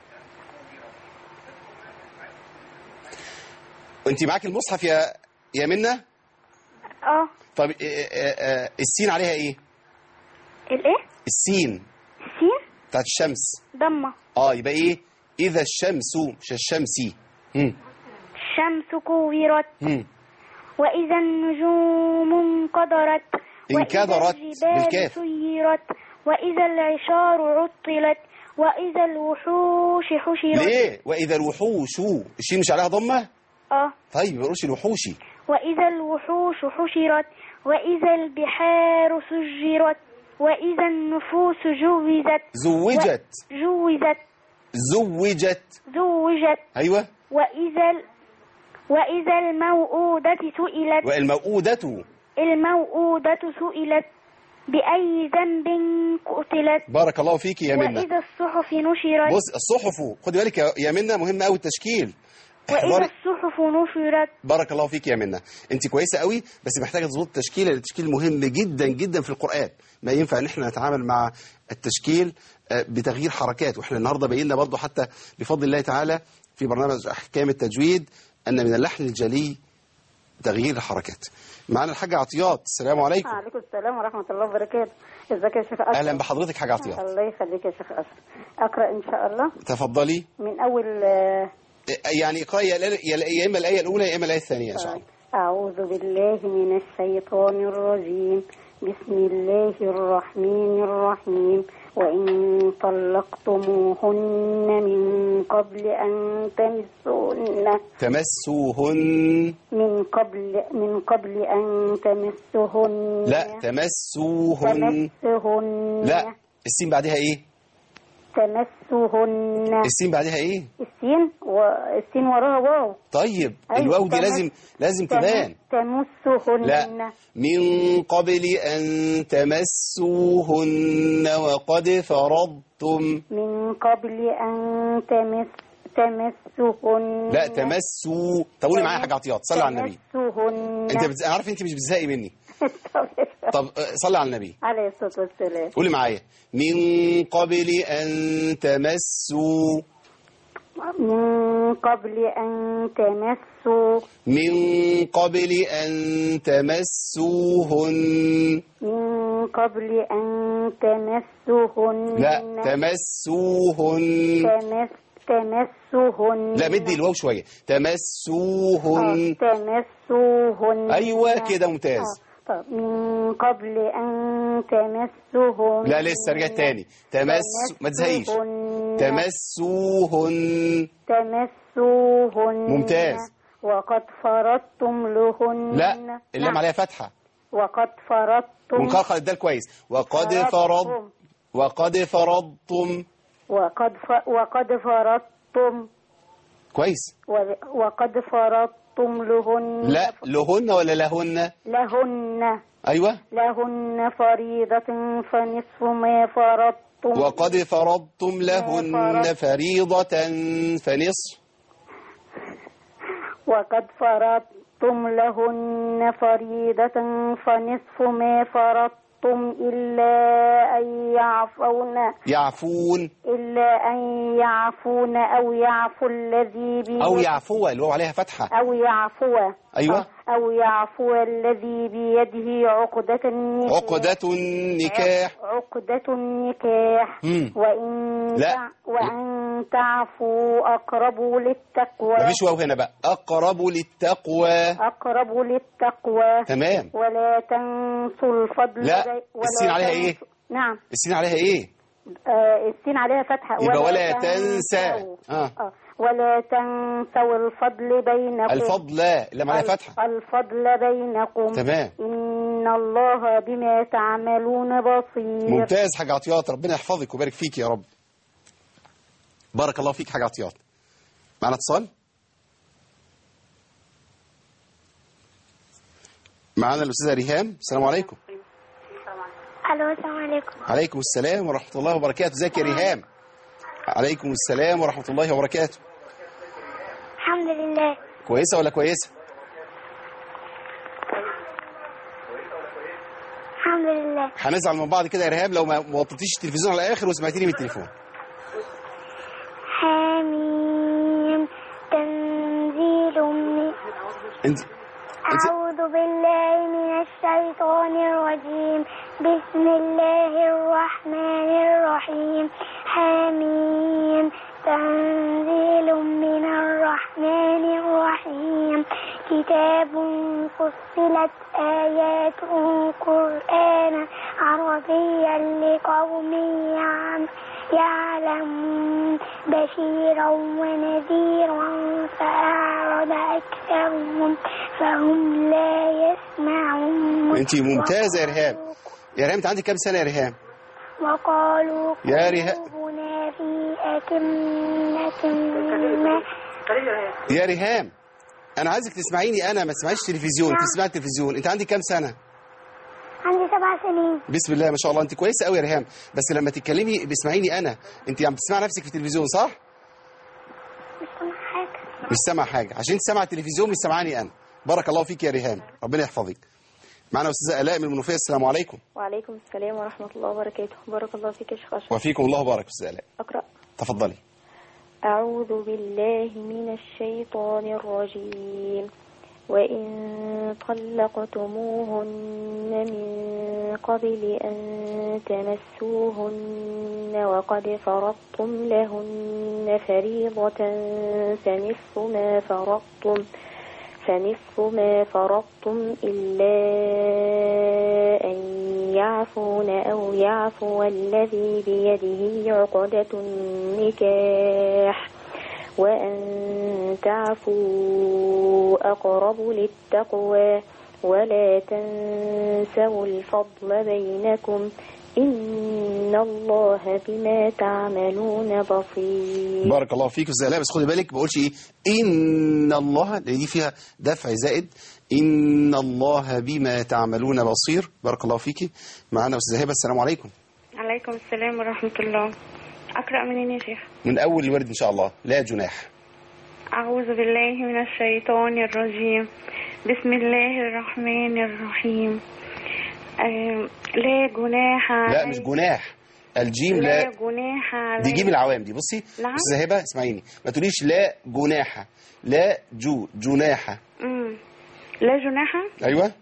Speaker 2: انت معاك المصحف يا يا منى
Speaker 7: اه
Speaker 2: طب اه اه اه السين عليها ايه
Speaker 7: الايه
Speaker 2: السين
Speaker 7: السين
Speaker 2: بتاعت الشمس
Speaker 7: ضمة
Speaker 2: اه يبقى ايه اذا الشمس مش الشمسي هم
Speaker 7: الشمس كورت
Speaker 2: هم
Speaker 7: وإذا النجوم انقدرت
Speaker 2: انكدرت
Speaker 7: وإذا الجبال
Speaker 2: بالكاف.
Speaker 7: سيرت وإذا العشار عطلت وإذا الوحوش حشرت
Speaker 2: ليه واذا الوحوش الشين مش عليها ضمه
Speaker 7: اه
Speaker 2: طيب ما يقولش الوحوشي
Speaker 7: وإذا الوحوش حشرت وإذا البحار سجرت وإذا النفوس جوزت
Speaker 2: زوجت
Speaker 7: جوزت
Speaker 2: زوجت
Speaker 7: زوجت
Speaker 2: ايوه
Speaker 7: وإذا ال... وإذا الموءودة سئلت
Speaker 2: والموءودة
Speaker 7: الموءودة سئلت بأي ذنب قتلت
Speaker 2: بارك الله فيك يا منى
Speaker 7: وإذا الصحف نشرت
Speaker 2: بص الصحف خدي بالك يا- يا منى مهم قوي التشكيل
Speaker 7: وإذا
Speaker 2: احضري
Speaker 7: الصحف نشرت
Speaker 2: بارك الله فيك يا منى انت كويسه قوي بس محتاجه تظبط التشكيل لأن التشكيل مهم جدا جدا في القران ما ينفع ان احنا نتعامل مع التشكيل آه، بتغيير حركات واحنا النهارده بينا برضو حتى بفضل الله تعالى في برنامج احكام التجويد ان من اللحن الجلي تغيير الحركات معانا الحاجه عطيات السلام عليكم
Speaker 10: عليكم السلام ورحمة الله وبركاته ازيك يا شيخ أشرف
Speaker 2: اهلا بحضرتك حاجه عطيات
Speaker 10: الله يخليك يا شيخ أشرف أقرأ إن شاء الله
Speaker 2: تفضلي
Speaker 10: من أول آه،
Speaker 2: يعني اقرأي يا يا- يا اما الايه الاولى يا اما الايه الثانيه ان شاء الله
Speaker 10: أعوذ بالله من الشيطان الرجيم بسم الله الرحمن الرحيم وإن طلقتموهن من قبل أن تمسوهن
Speaker 2: تمسوهن
Speaker 10: من قبل من قبل أن تمسوهن
Speaker 2: لا تمسوهن
Speaker 10: تمسهن
Speaker 2: لا السين بعدها ايه
Speaker 10: تمسهن
Speaker 2: السين بعدها ايه
Speaker 10: السين والسين وراها واو
Speaker 2: طيب
Speaker 10: أيوة،
Speaker 2: الواو دي
Speaker 10: تمس-
Speaker 2: لازم لازم
Speaker 10: تم-
Speaker 2: تبان
Speaker 10: تمسهن
Speaker 2: لا من قبل أن تمسوهن وقد فرضتم
Speaker 10: من قبل أن تمس تمسهن
Speaker 2: لا تمسوا طب قولي معايا حاجة عطيات صلي على النبي
Speaker 10: تمسهن
Speaker 2: انت بتز... عارف انت مش بتزهقي مني طب آه، صلي على النبي
Speaker 10: عليه الصلاة والسلام
Speaker 2: قولي معايا من قبل أن تمسوا
Speaker 10: من قبل أن تمسوا
Speaker 2: من قبل أن تمسوهن
Speaker 10: من قبل أن تمسوهن
Speaker 2: لا تمسوهن
Speaker 10: تمس تمسوهن
Speaker 2: لا مدي الواو شوية
Speaker 10: آه،
Speaker 2: تمسوهن
Speaker 10: تمسوهن
Speaker 2: أيوة كده ممتاز
Speaker 10: طب من قبل أن تمسوهن
Speaker 2: لا لسه رجع تاني تمس ما تزهقيش
Speaker 10: تمسوهن
Speaker 2: تمسوهن
Speaker 10: تمسوهن
Speaker 2: ممتاز.
Speaker 10: وقد فرضتم لهن
Speaker 2: لا اللام عليها فتحة
Speaker 10: وقد فرضتم
Speaker 2: ونقلقل الدال كويس وقد فرض وقد فرضتم
Speaker 10: وقد ف... وقد فرضتم
Speaker 2: كويس
Speaker 10: و- وقد فرضتم لهن
Speaker 2: لا لهن ولا لهن
Speaker 10: لهن
Speaker 2: أيوة
Speaker 10: لهن فريضة فنصف ما فرضتم
Speaker 2: وقد فرضتم لهن فريضة فنصف
Speaker 10: وقد فرضتم لهن فريضة فنصف ما فرضتم إلا أن يعفون
Speaker 2: يعفون
Speaker 10: إلا أن يعفون أو يعفو الذي بيده
Speaker 2: أو يعفو اللي هو عليها فتحة
Speaker 10: أو يعفو
Speaker 2: أيوة
Speaker 10: أو يعفو الذي بيده عقدة النكاح
Speaker 2: عقدة النكاح
Speaker 10: عقدة النكاح
Speaker 2: مم.
Speaker 10: وإن
Speaker 2: لا.
Speaker 10: تع- وأن تعفوا أقرب للتقوى
Speaker 2: مفيش واو هنا بقى أقرب للتقوى
Speaker 10: أقرب للتقوى
Speaker 2: تمام
Speaker 10: ولا تنسوا الفضل
Speaker 2: لا،
Speaker 10: بي- ولا
Speaker 2: السين عليها إيه؟
Speaker 10: تنسوا- نعم
Speaker 2: السين عليها إيه
Speaker 10: آه السين عليها فتحة
Speaker 2: يبقى ولا تنسى آه.
Speaker 10: آه. ولا تنسوا الفضل بينكم
Speaker 2: الفضل لا اللي عليها فتحة
Speaker 10: الفضل بينكم
Speaker 2: تمام
Speaker 10: إن الله بما تعملون بصير
Speaker 2: ممتاز حاجة عطيات ربنا يحفظك ويبارك فيك يا رب بارك الله فيك حاجة عطيات معنا اتصال معنا الأستاذة ريهام السلام عليكم
Speaker 4: الو السلام عليكم
Speaker 2: عليكم السلام ورحمة الله وبركاته ازيك يا ريهام عليكم السلام ورحمة الله وبركاته
Speaker 4: الحمد لله
Speaker 2: كويسة ولا كويسة
Speaker 4: الحمد لله
Speaker 2: هنزعل من بعض كده يا ريهام لو ما ما وطيتيش التلفزيون على الآخر وسمعتيني من التليفون
Speaker 4: حميم تنزيل من
Speaker 2: انت
Speaker 4: أعوذ بالله من الشيطان الرجيم بسم الله الرحمن الرحيم حميم تنزيل من الرحمن الرحيم كتاب فصلت آياته قرآنا عربيا لقوم يعلم يعلمون بشيرا ونذيرا فأعرض أكثرهم فهم لا يسمعون
Speaker 2: انت ممتازة يا ريهام يا ريهام انت عندك كام سنة يا ريهام
Speaker 4: وقالوا
Speaker 2: يا ريهام
Speaker 4: قلوبنا في أكنة مما
Speaker 2: يا ريهام انا عايزك تسمعيني انا ما تسمعيش تلفزيون
Speaker 4: نعم.
Speaker 2: تسمعي التلفزيون انت عندك كام سنة
Speaker 4: عندي سبع سنين
Speaker 2: بسم الله ما شاء الله انت كويسه قوي يا ريهام بس لما تتكلمي باسمعيني انا انت عم تسمعي نفسك في التلفزيون صح
Speaker 4: مش سامع حاجة
Speaker 2: مش سامع حاجه عشان تسمع التلفزيون مش سامعاني انا بارك الله فيك يا ريهام ربنا يحفظك معنا استاذه الاء من المنوفيه السلام عليكم
Speaker 11: وعليكم السلام ورحمة الله وبركاته بارك الله فيك يا شيخ أشرف
Speaker 2: وفيكم الله بارك استاذه الاء
Speaker 11: أقرأ
Speaker 2: تفضلي
Speaker 11: أعوذ بالله من الشيطان الرجيم وإن طلقتموهن من قبل أن تمسوهن وقد فرضتم لهن فريضة فنصف ما فرضتم فنصف ما فرضتم إلا أن يعفون أو يعفو الذي بيده عقدة النكاح وأن تعفوا أقرب للتقوى ولا تنسوا الفضل بينكم إن الله بما تعملون بصير
Speaker 2: بارك الله فيك استاذه الاء بس خدي بالك ما بقولش ايه ان الله لان دي فيها دفع زائد ان الله بما تعملون بصير بارك الله فيكي معنا استاذه هبه السلام عليكم
Speaker 7: عليكم السلام ورحمة الله أقرأ منين يا شيخ
Speaker 2: من اول الورد ان شاء الله لا جناح
Speaker 7: أعوذ بالله من الشيطان الرجيم بسم الله الرحمن الرحيم آم، لا جناح
Speaker 2: لا
Speaker 7: علي-
Speaker 2: مش جناح الجيم
Speaker 11: لا
Speaker 2: لا
Speaker 11: جناح عليكم
Speaker 2: دي جيم العوام دي بصي
Speaker 11: نعم.
Speaker 2: استاذه هبه اسمعيني ما تقوليش لا جناحه لا جو جناحه
Speaker 11: مم. لا جناح
Speaker 2: ايوه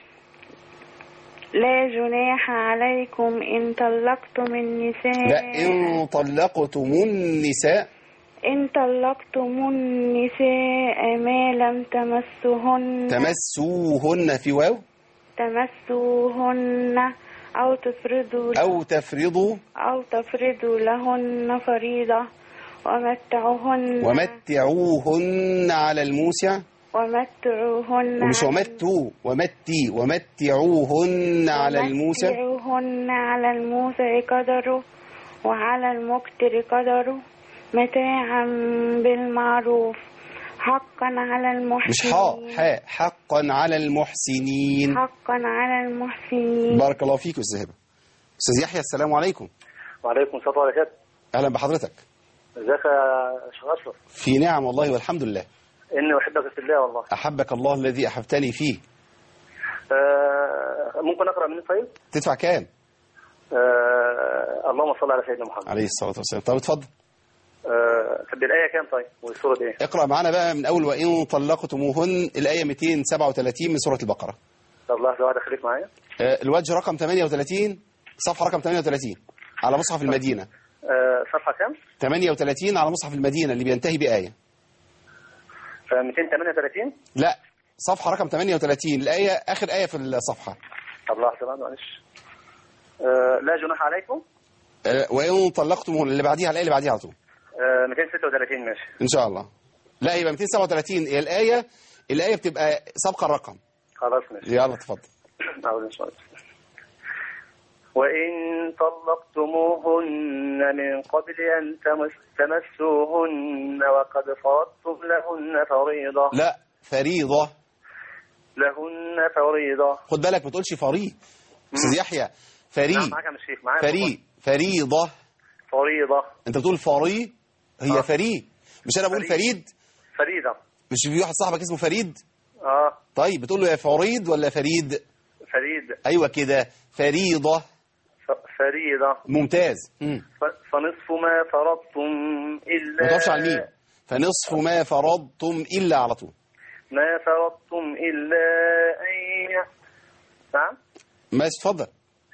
Speaker 11: لا جناح عليكم إن طلقتم النساء
Speaker 2: لا ان طلقتم النساء
Speaker 11: إن طلقتم النساء ما لم تمسهن
Speaker 2: تمسوهن في واو
Speaker 11: تمسوهن أو تفرضوا
Speaker 2: او تفرضوا
Speaker 11: أو تفرضوا لهن فريضة ومتعوهن
Speaker 2: ومتعوهن على الموسع
Speaker 11: ومتعوهن
Speaker 2: ومش ومتوا ومتي ومتعوهن على الموسع
Speaker 11: ومتعوهن على الموسع قدره وعلى المقتر قدره متاعا بالمعروف حقا على
Speaker 2: مش
Speaker 11: المحسنين
Speaker 2: حاء حاء حقا على المحسنين
Speaker 11: حقا على المحسنين
Speaker 2: بارك الله فيك استاذ هبه استاذ يحيى السلام عليكم
Speaker 5: وعليكم السلام ورحمة الله
Speaker 2: اهلا بحضرتك
Speaker 5: ازيك يا شيخ اشرف
Speaker 2: في نعم والله والحمد لله
Speaker 5: اني احبك في الله والله
Speaker 2: احبك الله الذي احبتني فيه
Speaker 5: آه ممكن اقرا مني طيب
Speaker 2: تدفع كام
Speaker 5: آه اللهم صل على سيدنا محمد
Speaker 2: عليه الصلاه والسلام طب اتفضل
Speaker 5: آه طب الايه كام طيب والسوره دي ايه
Speaker 2: اقرا معانا بقى من اول وان طلقتموهن الايه 237 من سوره البقره
Speaker 5: طب لحظه واحده خليك معايا
Speaker 2: آه، الوجه رقم 38 صفحه رقم 38 على مصحف المدينه
Speaker 5: آه صفحه كام
Speaker 2: 38 على مصحف المدينه اللي بينتهي بايه
Speaker 5: آه 238
Speaker 2: لا صفحه رقم 38 الايه اخر ايه في الصفحه
Speaker 5: طب لحظه بقى معلش آه لا جناح عليكم
Speaker 2: آه، وان طلقتموهن اللي بعديها الايه اللي بعديها على طول
Speaker 5: آه 236 ماشي
Speaker 2: ان شاء الله لا يبقى 237 هي الايه الايه بتبقى سابقه الرقم
Speaker 5: خلاص ماشي
Speaker 2: يلا اتفضل
Speaker 5: أعوذ بالله وإن طلقتموهن من قبل أن تمس تمسوهن وقد فرضتم لهن فريضة
Speaker 2: لا فريضه
Speaker 5: لهن فريضة
Speaker 2: خد بالك ما تقولش فري استاذ يحيى فري
Speaker 5: نعم معاك يا مشيخ معاك
Speaker 2: فري فريضه
Speaker 5: فريضة
Speaker 2: انت بتقول فري هي
Speaker 5: آه.
Speaker 2: فري مش انا بقول
Speaker 5: فريد.
Speaker 2: فريد
Speaker 5: فريضة
Speaker 2: مش في واحد صاحبك اسمه فريد
Speaker 5: اه
Speaker 2: طيب بتقول له يا فريد ولا فريد
Speaker 5: فريد
Speaker 2: ايوه كده فريضه
Speaker 5: ف- فريضة
Speaker 2: ممتاز مم.
Speaker 5: ف- فنصف ما فرضتم إلا
Speaker 2: ما تقفش على الميم فنصف ما فرضتم الا على طول
Speaker 5: ما فرضتم إلا أن ي- نعم
Speaker 2: ماشي اتفضل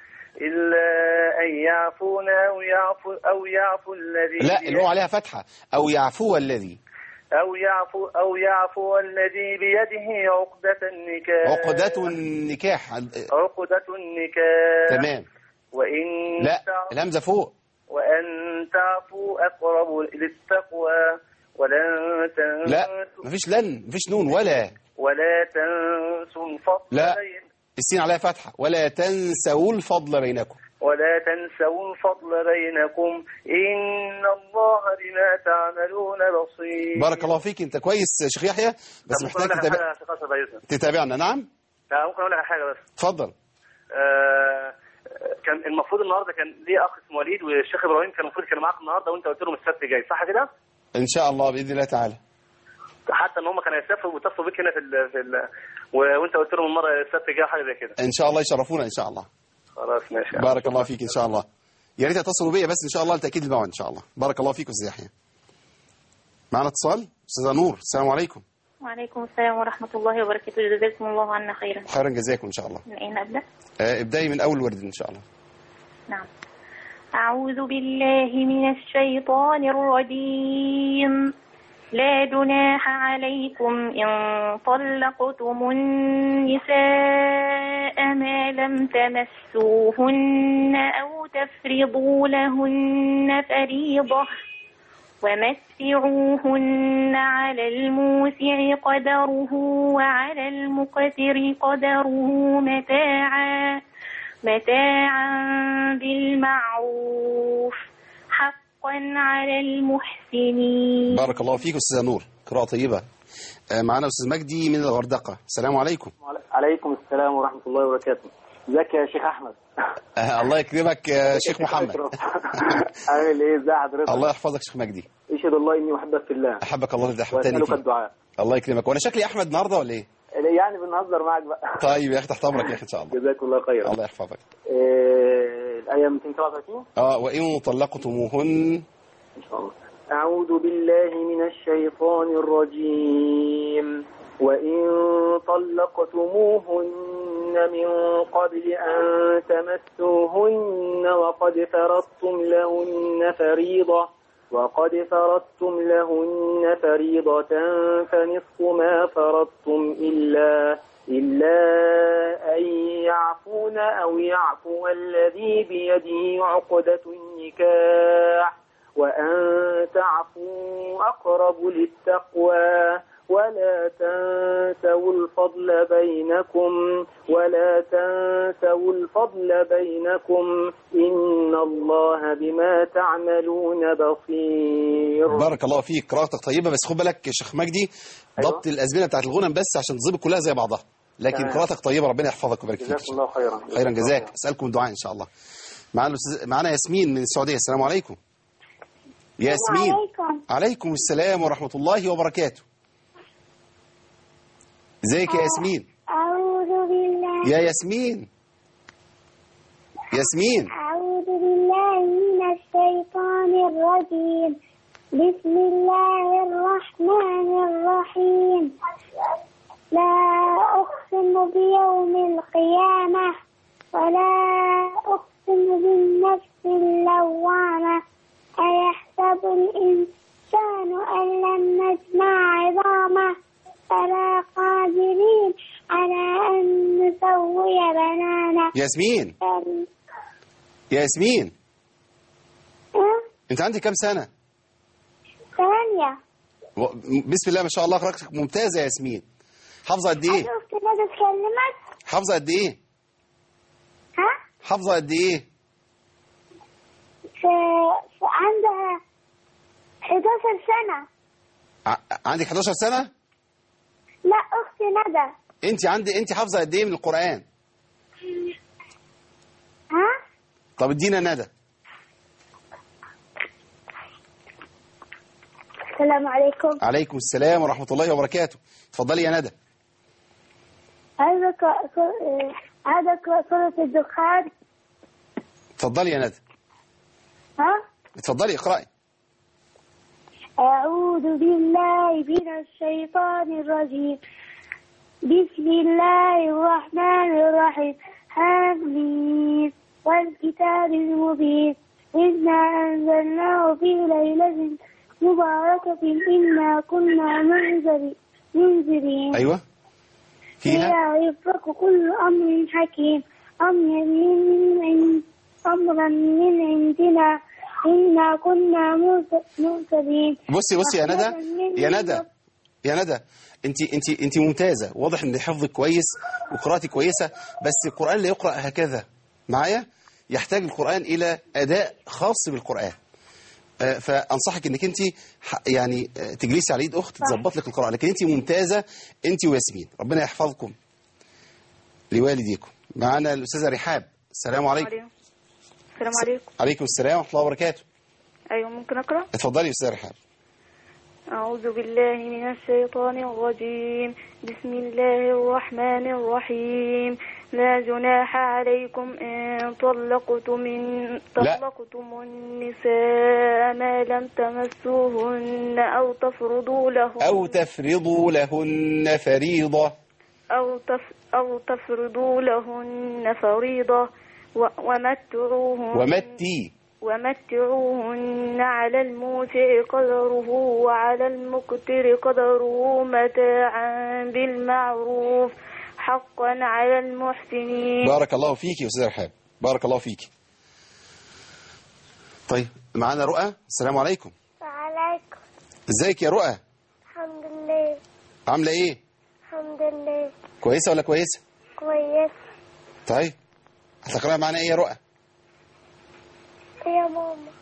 Speaker 5: إلا أن يعفون أو يعفو أو يعفو الذي
Speaker 2: لا اللي هو عليها فتحه او يعفو الذي
Speaker 5: أو يعفو أو يعفو الذي بيده عقدة النكاح
Speaker 2: عقدة النكاح
Speaker 5: عقدة النكاح
Speaker 2: تمام
Speaker 5: وإن
Speaker 2: لا
Speaker 5: تع-
Speaker 2: الهمزه فوق
Speaker 5: وأن تعفوا أقرب للتقوى ولن تنسوا
Speaker 2: لا مفيش لن مفيش نون ولا
Speaker 5: ولا تنسوا الفضل
Speaker 2: لا.
Speaker 5: بين
Speaker 2: السين عليها فتحه ولا تنسوا الفضل بينكم
Speaker 5: ولا تنسوا الفضل بينكم إن الله بما تعملون بصير
Speaker 2: بارك الله فيك انت كويس يا شيخ يحيى بس
Speaker 5: طب
Speaker 2: محتاج
Speaker 5: ممكن أقول لك
Speaker 2: تتابع
Speaker 5: حاجة يا شيخ أشرف بعد إذنك؟
Speaker 2: تتابعنا نعم
Speaker 5: لا ممكن أقول لك حاجة بس
Speaker 2: اتفضل
Speaker 5: آه، كان المفروض النهارده كان ليه اخ اسمه وليد والشيخ ابراهيم كان المفروض كانوا معاك النهارده وانت قلت لهم السبت جاي صح كده؟
Speaker 2: ان شاء الله باذن الله تعالى
Speaker 5: حتى ان هم كانوا يسافروا واتصلوا بيك هنا في ال في ال و- وانت قلت لهم المره السبت جاي حاجه زي كده
Speaker 2: ان شاء الله يشرفونا ان شاء الله
Speaker 5: خلاص ماشي
Speaker 2: بارك الله فيك ان شاء الله يا ريت يتصلوا بيا بس ان شاء الله لتاكيد الموعد ان شاء الله بارك الله فيك استاذ يحيى معنا اتصال استاذه نور السلام عليكم
Speaker 11: وعليكم السلام ورحمة الله وبركاته جزاكم الله عنا خيرا
Speaker 2: خيرا جزاكم ان شاء الله
Speaker 11: من أين أبدأ؟
Speaker 2: آه، ابداي من اول ورد ان شاء الله
Speaker 11: نعم أعوذ بالله من الشيطان الرجيم لا جناح عليكم إن طلقتم النساء ما لم تمسوهن أو تفرضوا لهن فريضة ومتعوهن على الموسع قدره وعلى المقتر قدره متاعا متاعا بالمعروف حقا على المحسنين
Speaker 2: بارك الله فيك استاذه نور قراءه طيبه آه، معنا استاذ مجدي من الغردقه السلام عليكم
Speaker 12: عليكم السلام ورحمة الله وبركاته ازيك يا شيخ أحمد
Speaker 2: آه، الله يكرمك يا شيخ محمد
Speaker 12: عامل ايه ازي حضرتك
Speaker 2: الله يحفظك شيخ مجدي
Speaker 12: اشهد الله اني احبك في الله
Speaker 2: احبك الله الذي احببتني
Speaker 12: واسالك
Speaker 2: فيه
Speaker 12: الدعاء
Speaker 2: الله يكرمك وانا شكلي احمد النهارده ولا ايه
Speaker 12: يعني بنهزر معاك بقى
Speaker 2: طيب يا اخي تحت امرك يا اخي ان شاء الله
Speaker 12: جزاك الله خيرا
Speaker 2: الله يحفظك
Speaker 12: آه، آية 237
Speaker 2: اه وإن طلقتموهن
Speaker 12: إن شاء الله أعوذ بالله من الشيطان الرجيم وإن طلقتموهن من قبل أن تمسوهن وقد فرضتم لهن فريضة وقد فرضتم لهن فريضة فنصف ما فرضتم إلا إلا أن يعفون أو يعفو الذي بيده عقدة النكاح وأن تعفوا أقرب للتقوى ولا تنسوا الفضل بينكم ولا تنسوا الفضل بينكم إن الله بما تعملون بصير
Speaker 2: بارك الله فيك قراءتك طيبة بس خد بالك يا شيخ مجدي ضبط الأزمنة بتاعت الغنم بس عشان تظبط كلها زي بعضها لكن
Speaker 12: تمام.
Speaker 2: قراءتك طيبة ربنا يحفظك ويبارك فيك
Speaker 12: جزاكم الله خيرا
Speaker 2: خيرا جزاك أسألكم الدعاء إن شاء الله معانا الأستاذ- معانا ياسمين من السعودية السلام عليكم ياسمين
Speaker 4: عليكم
Speaker 2: عليكم السلام ورحمة الله وبركاته ازيك يا ياسمين
Speaker 4: أعوذ بالله
Speaker 2: يا ياسمين ياسمين
Speaker 4: أعوذ بالله من الشيطان الرجيم بسم الله الرحمن الرحيم لا أقسم بيوم القيامة ولا أقسم بالنفس اللوامة أيحسب الإنسان أن لن نجمع عظامه فلا قادرين على أن نسوي بنانه
Speaker 2: ياسمين
Speaker 4: بل-
Speaker 2: يا ياسمين
Speaker 4: أه؟
Speaker 2: انت عندك كام سنة
Speaker 4: ثانية
Speaker 2: و- بسم الله ما شاء الله قراءتك ممتازة يا ياسمين حافظة قد ايه
Speaker 4: أختي ندى تكلمت
Speaker 2: حافظة قد ايه
Speaker 4: ها
Speaker 2: حافظة قد ايه
Speaker 4: في, في عندها 11 سنة
Speaker 2: ع- عندك 11 سنة
Speaker 4: لا أختي ندى
Speaker 2: انت عندي انت حافظة قد ايه من القرآن
Speaker 4: ها
Speaker 2: طب ادينا ندى
Speaker 4: السلام عليكم
Speaker 2: عليكم السلام ورحمة الله وبركاته اتفضلي يا ندى
Speaker 4: هذا ك- ك- هذا ك- سورة الدخان
Speaker 2: اتفضلي يا ندى
Speaker 4: ها
Speaker 2: اتفضلي اقرأي
Speaker 4: أعوذ بالله من الشيطان الرجيم بسم الله الرحمن الرحيم حميد والكتاب المبين إنا أنزلناه في ليلة مباركة إنا كنا منذري- منذرين
Speaker 2: ايوه فيها
Speaker 4: فيها يفرق كل أمر حكيم أمر من عند أمرا من عندنا إنا كنا مرس- مرسلين
Speaker 2: بصي بصي يا ندى
Speaker 4: رحمة من
Speaker 2: يا
Speaker 4: عند
Speaker 2: ندى يا ندى انت انت انت ممتازه واضح ان حفظك كويس وقراءتك كويسه بس القران لا يقرا هكذا معايا يحتاج القران الى اداء خاص بالقران آه، فانصحك انك انت ح- يعني آه، تجلسي على ايد اخت تظبط لك القراءه لكن انت ممتازه انت وياسمين ربنا يحفظكم لوالديكم معانا الاستاذه رحاب السلام عليكم
Speaker 11: السلام عليكم
Speaker 2: عليكم السلام ورحمه الله وبركاته
Speaker 11: أيوة ممكن أقرأ
Speaker 2: اتفضلي يا استاذه رحاب
Speaker 11: أعوذ بالله من الشيطان الرجيم بسم الله الرحمن الرحيم لا جناح عليكم إن طلقتم من
Speaker 2: لا.
Speaker 11: طلقتم النساء ما لم تمسوهن أو تفرضوا لهن
Speaker 2: او تفرضوا لهن فريضه
Speaker 11: أو تف أو تفرضوا لهن فريضة و- ومتعوهن
Speaker 2: ومتي
Speaker 11: ومتعوهن على الموسع قدره وعلى المقتر قدره متاعا بالمعروف حقا على المحسنين
Speaker 2: بارك الله فيك يا استاذ رحاب بارك الله فيك طيب معانا رؤى السلام عليكم
Speaker 4: وعليكم
Speaker 2: ازيك يا رؤى
Speaker 4: الحمد لله
Speaker 2: عامله ايه
Speaker 4: الحمد لله
Speaker 2: كويسه ولا كويسه
Speaker 4: كويس
Speaker 2: طيب هتقراي معانا ايه يا رؤى
Speaker 4: يا ماما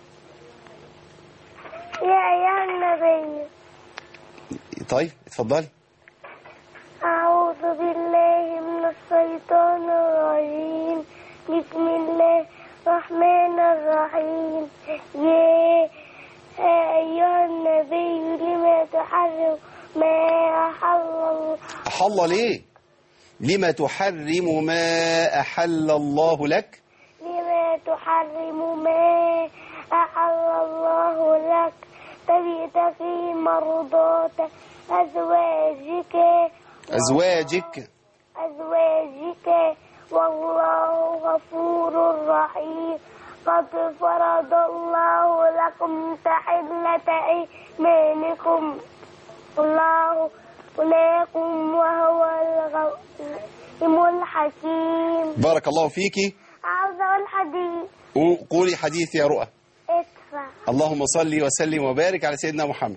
Speaker 4: يا أيها النبي
Speaker 2: طيب اتفضلي
Speaker 4: أعوذ بالله من الشيطان الرجيم بسم الله الرحمن الرحيم يا أيها النبي لما تحرم ما أحل الله
Speaker 2: احل ليه لما تحرم ما احل الله لك
Speaker 4: لما تحرم ما أحل الله لك تبتغي مرضات أزواجك
Speaker 2: أزواجك
Speaker 4: أزواجك والله غفور رحيم قد فرض الله لكم تحلة أيمانكم الله ولاكم وهو الغفور الحكيم
Speaker 2: بارك الله فيك
Speaker 4: عاوزة الحديث
Speaker 2: قولي حديث يا رؤى
Speaker 4: ادفع
Speaker 2: اللهم صل وسلم وبارك على سيدنا محمد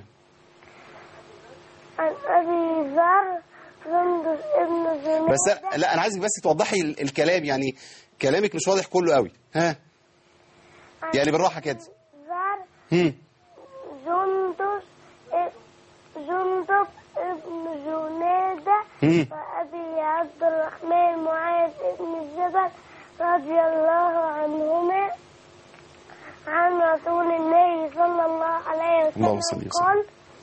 Speaker 4: عن أبي ذر جندس ابن جنودة
Speaker 2: بس أنا- لا انا عايزك بس توضحي ال- الكلام يعني كلامك مش واضح كله قوي ها يعني بالراحه كده
Speaker 4: ذر
Speaker 2: هم.
Speaker 4: جندس جندب ابن جنادة
Speaker 2: مم.
Speaker 4: وأبي عبد الرحمن معاذ بن جبل رضي الله عنهما عن رسول الله صلى الله عليه
Speaker 2: اللهم صل
Speaker 4: وسلم
Speaker 2: وسلم.
Speaker 4: قال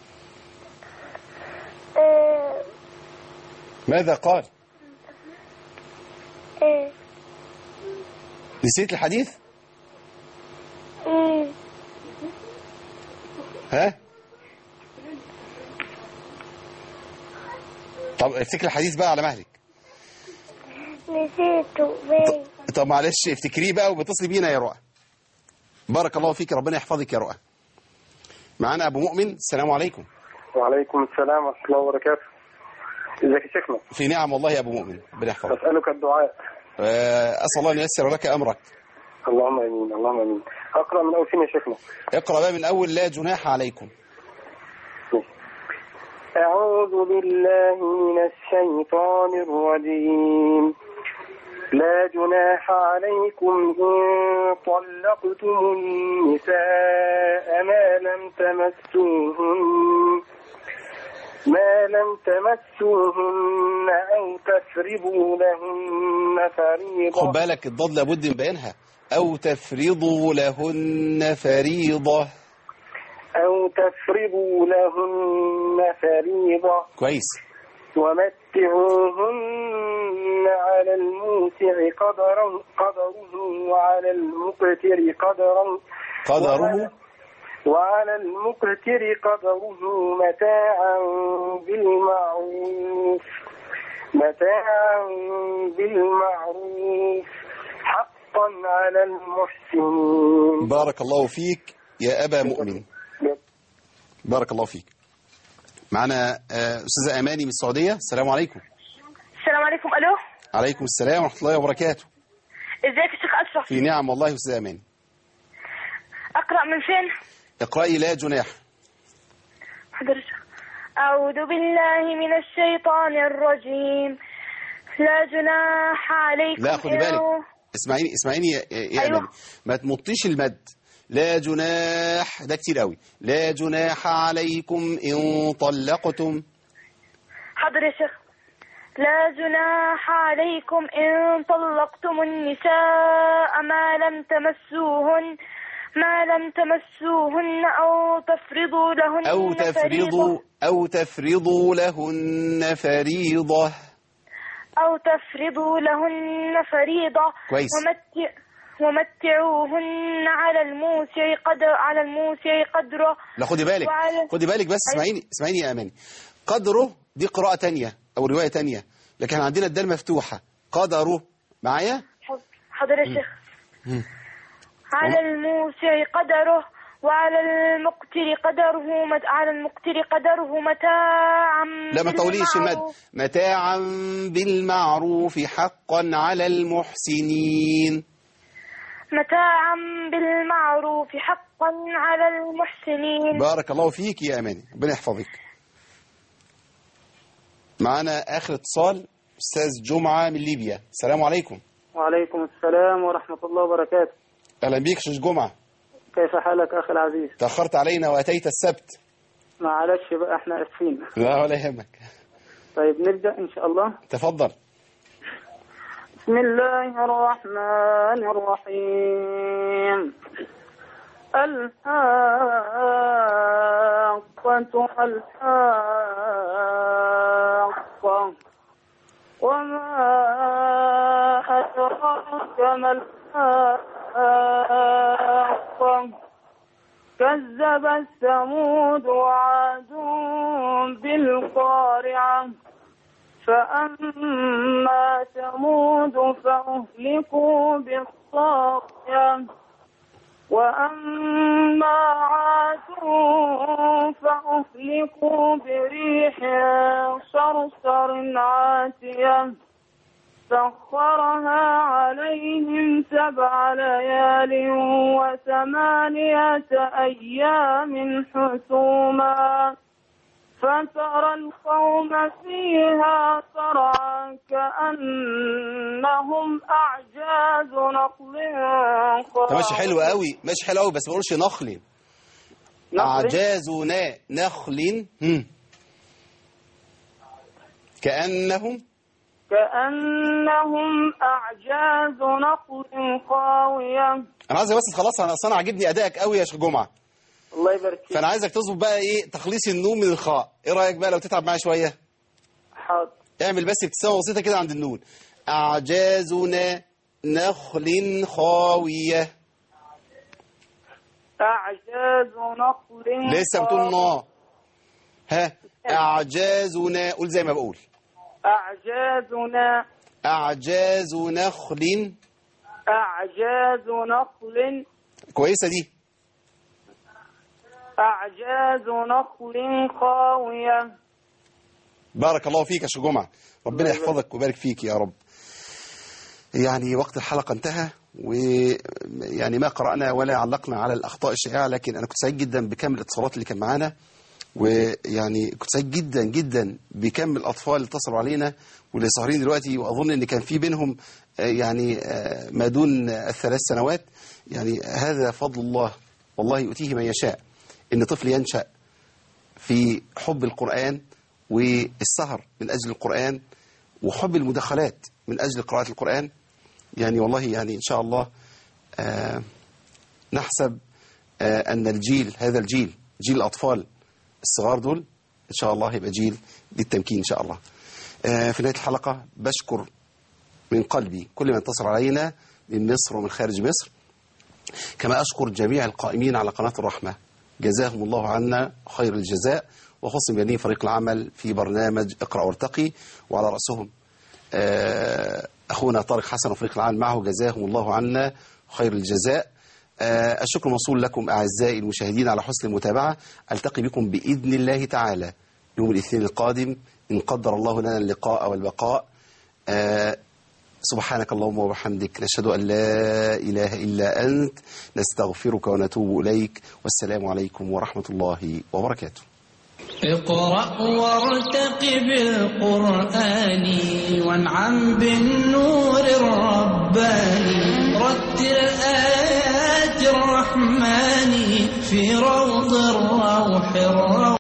Speaker 4: آه،
Speaker 2: ماذا قال
Speaker 4: آه،
Speaker 2: نسيت الحديث
Speaker 4: مم،
Speaker 2: ها طب افتكر الحديث بقى على مهلك
Speaker 4: نسيته باين
Speaker 2: طب معلش افتكريه بقى وبتصلي بينا يا رؤى بارك الله فيك ربنا يحفظك يا رؤى معانا ابو مؤمن السلام عليكم
Speaker 13: وعليكم السلام ورحمة الله وبركاته ازيك يا شيخنا
Speaker 2: في نعم والله يا ابو مؤمن ربنا يحفظك
Speaker 13: أسألك الدعاء
Speaker 2: آه، اسال الله ان ييسر لك امرك
Speaker 13: اللهم امين اللهم امين اقرا من اول فين يا شيخنا
Speaker 2: اقرا بقى من اول لا جناح عليكم
Speaker 13: أعوذ بالله من الشيطان الرجيم لا جناح عليكم إن طلقتم النساء ما لم تمسوهن ما لم تمسوهن أو تفرضوا لهن فريضة
Speaker 2: خد بالك الضاد لابد من بيانها او تفرضوا لهن فريضه
Speaker 13: أو تفرضوا لهن فريضة
Speaker 2: كويس
Speaker 13: ومتعوهن على الموسع قدره قدره وعلى المقتر قدره
Speaker 2: قدره
Speaker 13: وعلى المقتر قدره متاعا بالمعروف متاعا بالمعروف حقا على المحسنين
Speaker 2: بارك الله فيك يا ابا مؤمن بارك الله فيك معنا آه، استاذه اماني من السعوديه السلام عليكم
Speaker 7: السلام عليكم الو
Speaker 2: عليكم السلام ورحمه الله وبركاته
Speaker 7: ازيك يا شيخ اشرف
Speaker 2: في نعم والله يا استاذه اماني
Speaker 7: اقرا من فين
Speaker 2: اقراي لا جناح
Speaker 7: حضرتك اعوذ بالله من الشيطان الرجيم لا جناح عليكم
Speaker 2: لا خدي
Speaker 7: إن-
Speaker 2: بالك اسمعيني اسمعيني يا, يا
Speaker 7: أيوة.
Speaker 2: أماني ما تمطيش المد لا جناح ده كتير قوي لا جناح عليكم ان طلقتم
Speaker 7: حاضر يا شيخ لا جناح عليكم إن طلقتم النساء ما لم تمسوهن ما لم تمسوهن أو تفرضوا لهن
Speaker 2: او تفرضوا او تفرضوا لهن فريضه
Speaker 7: أو تفرضوا لهن فريضة
Speaker 2: كويس.
Speaker 7: ومتع ومتعوهن على الموسع قدر على الموسع قدره
Speaker 2: لا خدي بالك
Speaker 7: وعلى-
Speaker 2: خدي بالك بس اسمعيني اسمعيني يا اماني قدره دي قراءه تانية او روايه تانية لكن احنا عندنا الدال مفتوحه قدره معايا
Speaker 7: حضر يا شيخ
Speaker 2: مم.
Speaker 7: على الموسع قدره وعلى المقتر قدره مت... على المقتر قدره متاعا
Speaker 2: لا ما تطوليش المد
Speaker 7: بالمعروف.
Speaker 2: متاعا بالمعروف حقا على المحسنين
Speaker 7: متاعا بالمعروف حقا على المحسنين
Speaker 2: بارك الله فيك يا اماني ربنا يحفظك معانا اخر اتصال استاذ جمعه من ليبيا السلام عليكم
Speaker 12: وعليكم السلام ورحمة الله وبركاته
Speaker 2: اهلا بيك استاذ جمعه
Speaker 12: كيف حالك أخي العزيز
Speaker 2: تاخرت علينا واتيت السبت
Speaker 12: معلش بقى احنا اسفين
Speaker 2: لا ولا يهمك
Speaker 12: طيب نبدأ إن شاء الله
Speaker 2: تفضل
Speaker 12: بسم الله الرحمن الرحيم الحاقة الحاقة وما أدراك ما الحاقة
Speaker 14: الحاقة كذبت ثمود وعاد بالقارعة فأما ثمود فأهلكوا بالطاغية وأما عاد فأهلكوا بريح صرصر عاتية سخرها عليهم سبع ليال وثمانية أيام حسوما فترى القوم فيها صرعا كأنهم أعجاز نقل
Speaker 2: انت ماشي حلو قوي ماشي حلو قوي بس ما بقولش نخل اعجازنا نخل هم. كانهم
Speaker 14: كأنهم أعجاز نقل خاوية
Speaker 2: انا عايزك بس تخلص انا اصلا عاجبني ادائك قوي يا شيخ جمعه
Speaker 14: الله يبارك فيك
Speaker 2: فانا عايزك تظبط بقى ايه تخليص النون من الخاء ايه رايك بقى لو تتعب معايا شويه
Speaker 14: حاضر
Speaker 2: اعمل بس ابتسامه بسيطه كده عند النون اعجازنا نخل خاويه
Speaker 14: أعجاز نقل
Speaker 2: لسه بتقول نا ها اعجازنا قول زي ما بقول
Speaker 14: أعجازنا
Speaker 2: اعجاز نخل
Speaker 14: أعجاز نخل
Speaker 2: كويسه دي
Speaker 14: أعجاز نخل خاوية
Speaker 2: بارك الله فيك يا شيخ جمعه ربنا يحفظك ويبارك فيك يا رب يعني وقت الحلقة انتهى ويعني ما قرأنا ولا علقنا على الأخطاء الشائعة لكن أنا كنت سعيد جدا بكم الاتصالات اللي كان معانا ويعني كنت سعيد جدا جدا بكم الأطفال اللي اتصلوا علينا واللي سهرين دلوقتي وأظن إن كان في بينهم آه، يعني آه، ما دون الثلاث سنوات يعني هذا فضل الله والله يؤتيه من يشاء إن طفل ينشأ في حب القرآن والسهر من أجل القرآن وحب المداخلات من أجل قراءة القرآن يعني والله يعني إن شاء الله آه نحسب آه أن الجيل هذا الجيل جيل الأطفال الصغار دول إن شاء الله يبقى جيل للتمكين إن شاء الله آه في نهاية الحلقة بشكر من قلبي كل من اتصل علينا من مصر ومن خارج مصر كما أشكر جميع القائمين على قناة الرحمة جزاهم الله عنا خير الجزاء وخص بينهم فريق العمل في برنامج اقرأ وارتقي وعلى رأسهم آه، أخونا طارق حسن وفريق العمل معه جزاهم الله عنا خير الجزاء آه، الشكر موصول لكم أعزائي المشاهدين على حسن المتابعة ألتقي بكم بإذن الله تعالى يوم الاثنين القادم إن قدر الله لنا اللقاء والبقاء آه، سبحانك اللهم وبحمدك نشهد أن لا إله إلا أنت نستغفرك ونتوب إليك والسلام عليكم ورحمة الله وبركاته
Speaker 1: اقرأ وارتقب القرآن وانعم بالنور الرباني رتل آيات الرحمن في روض الروح الريحاني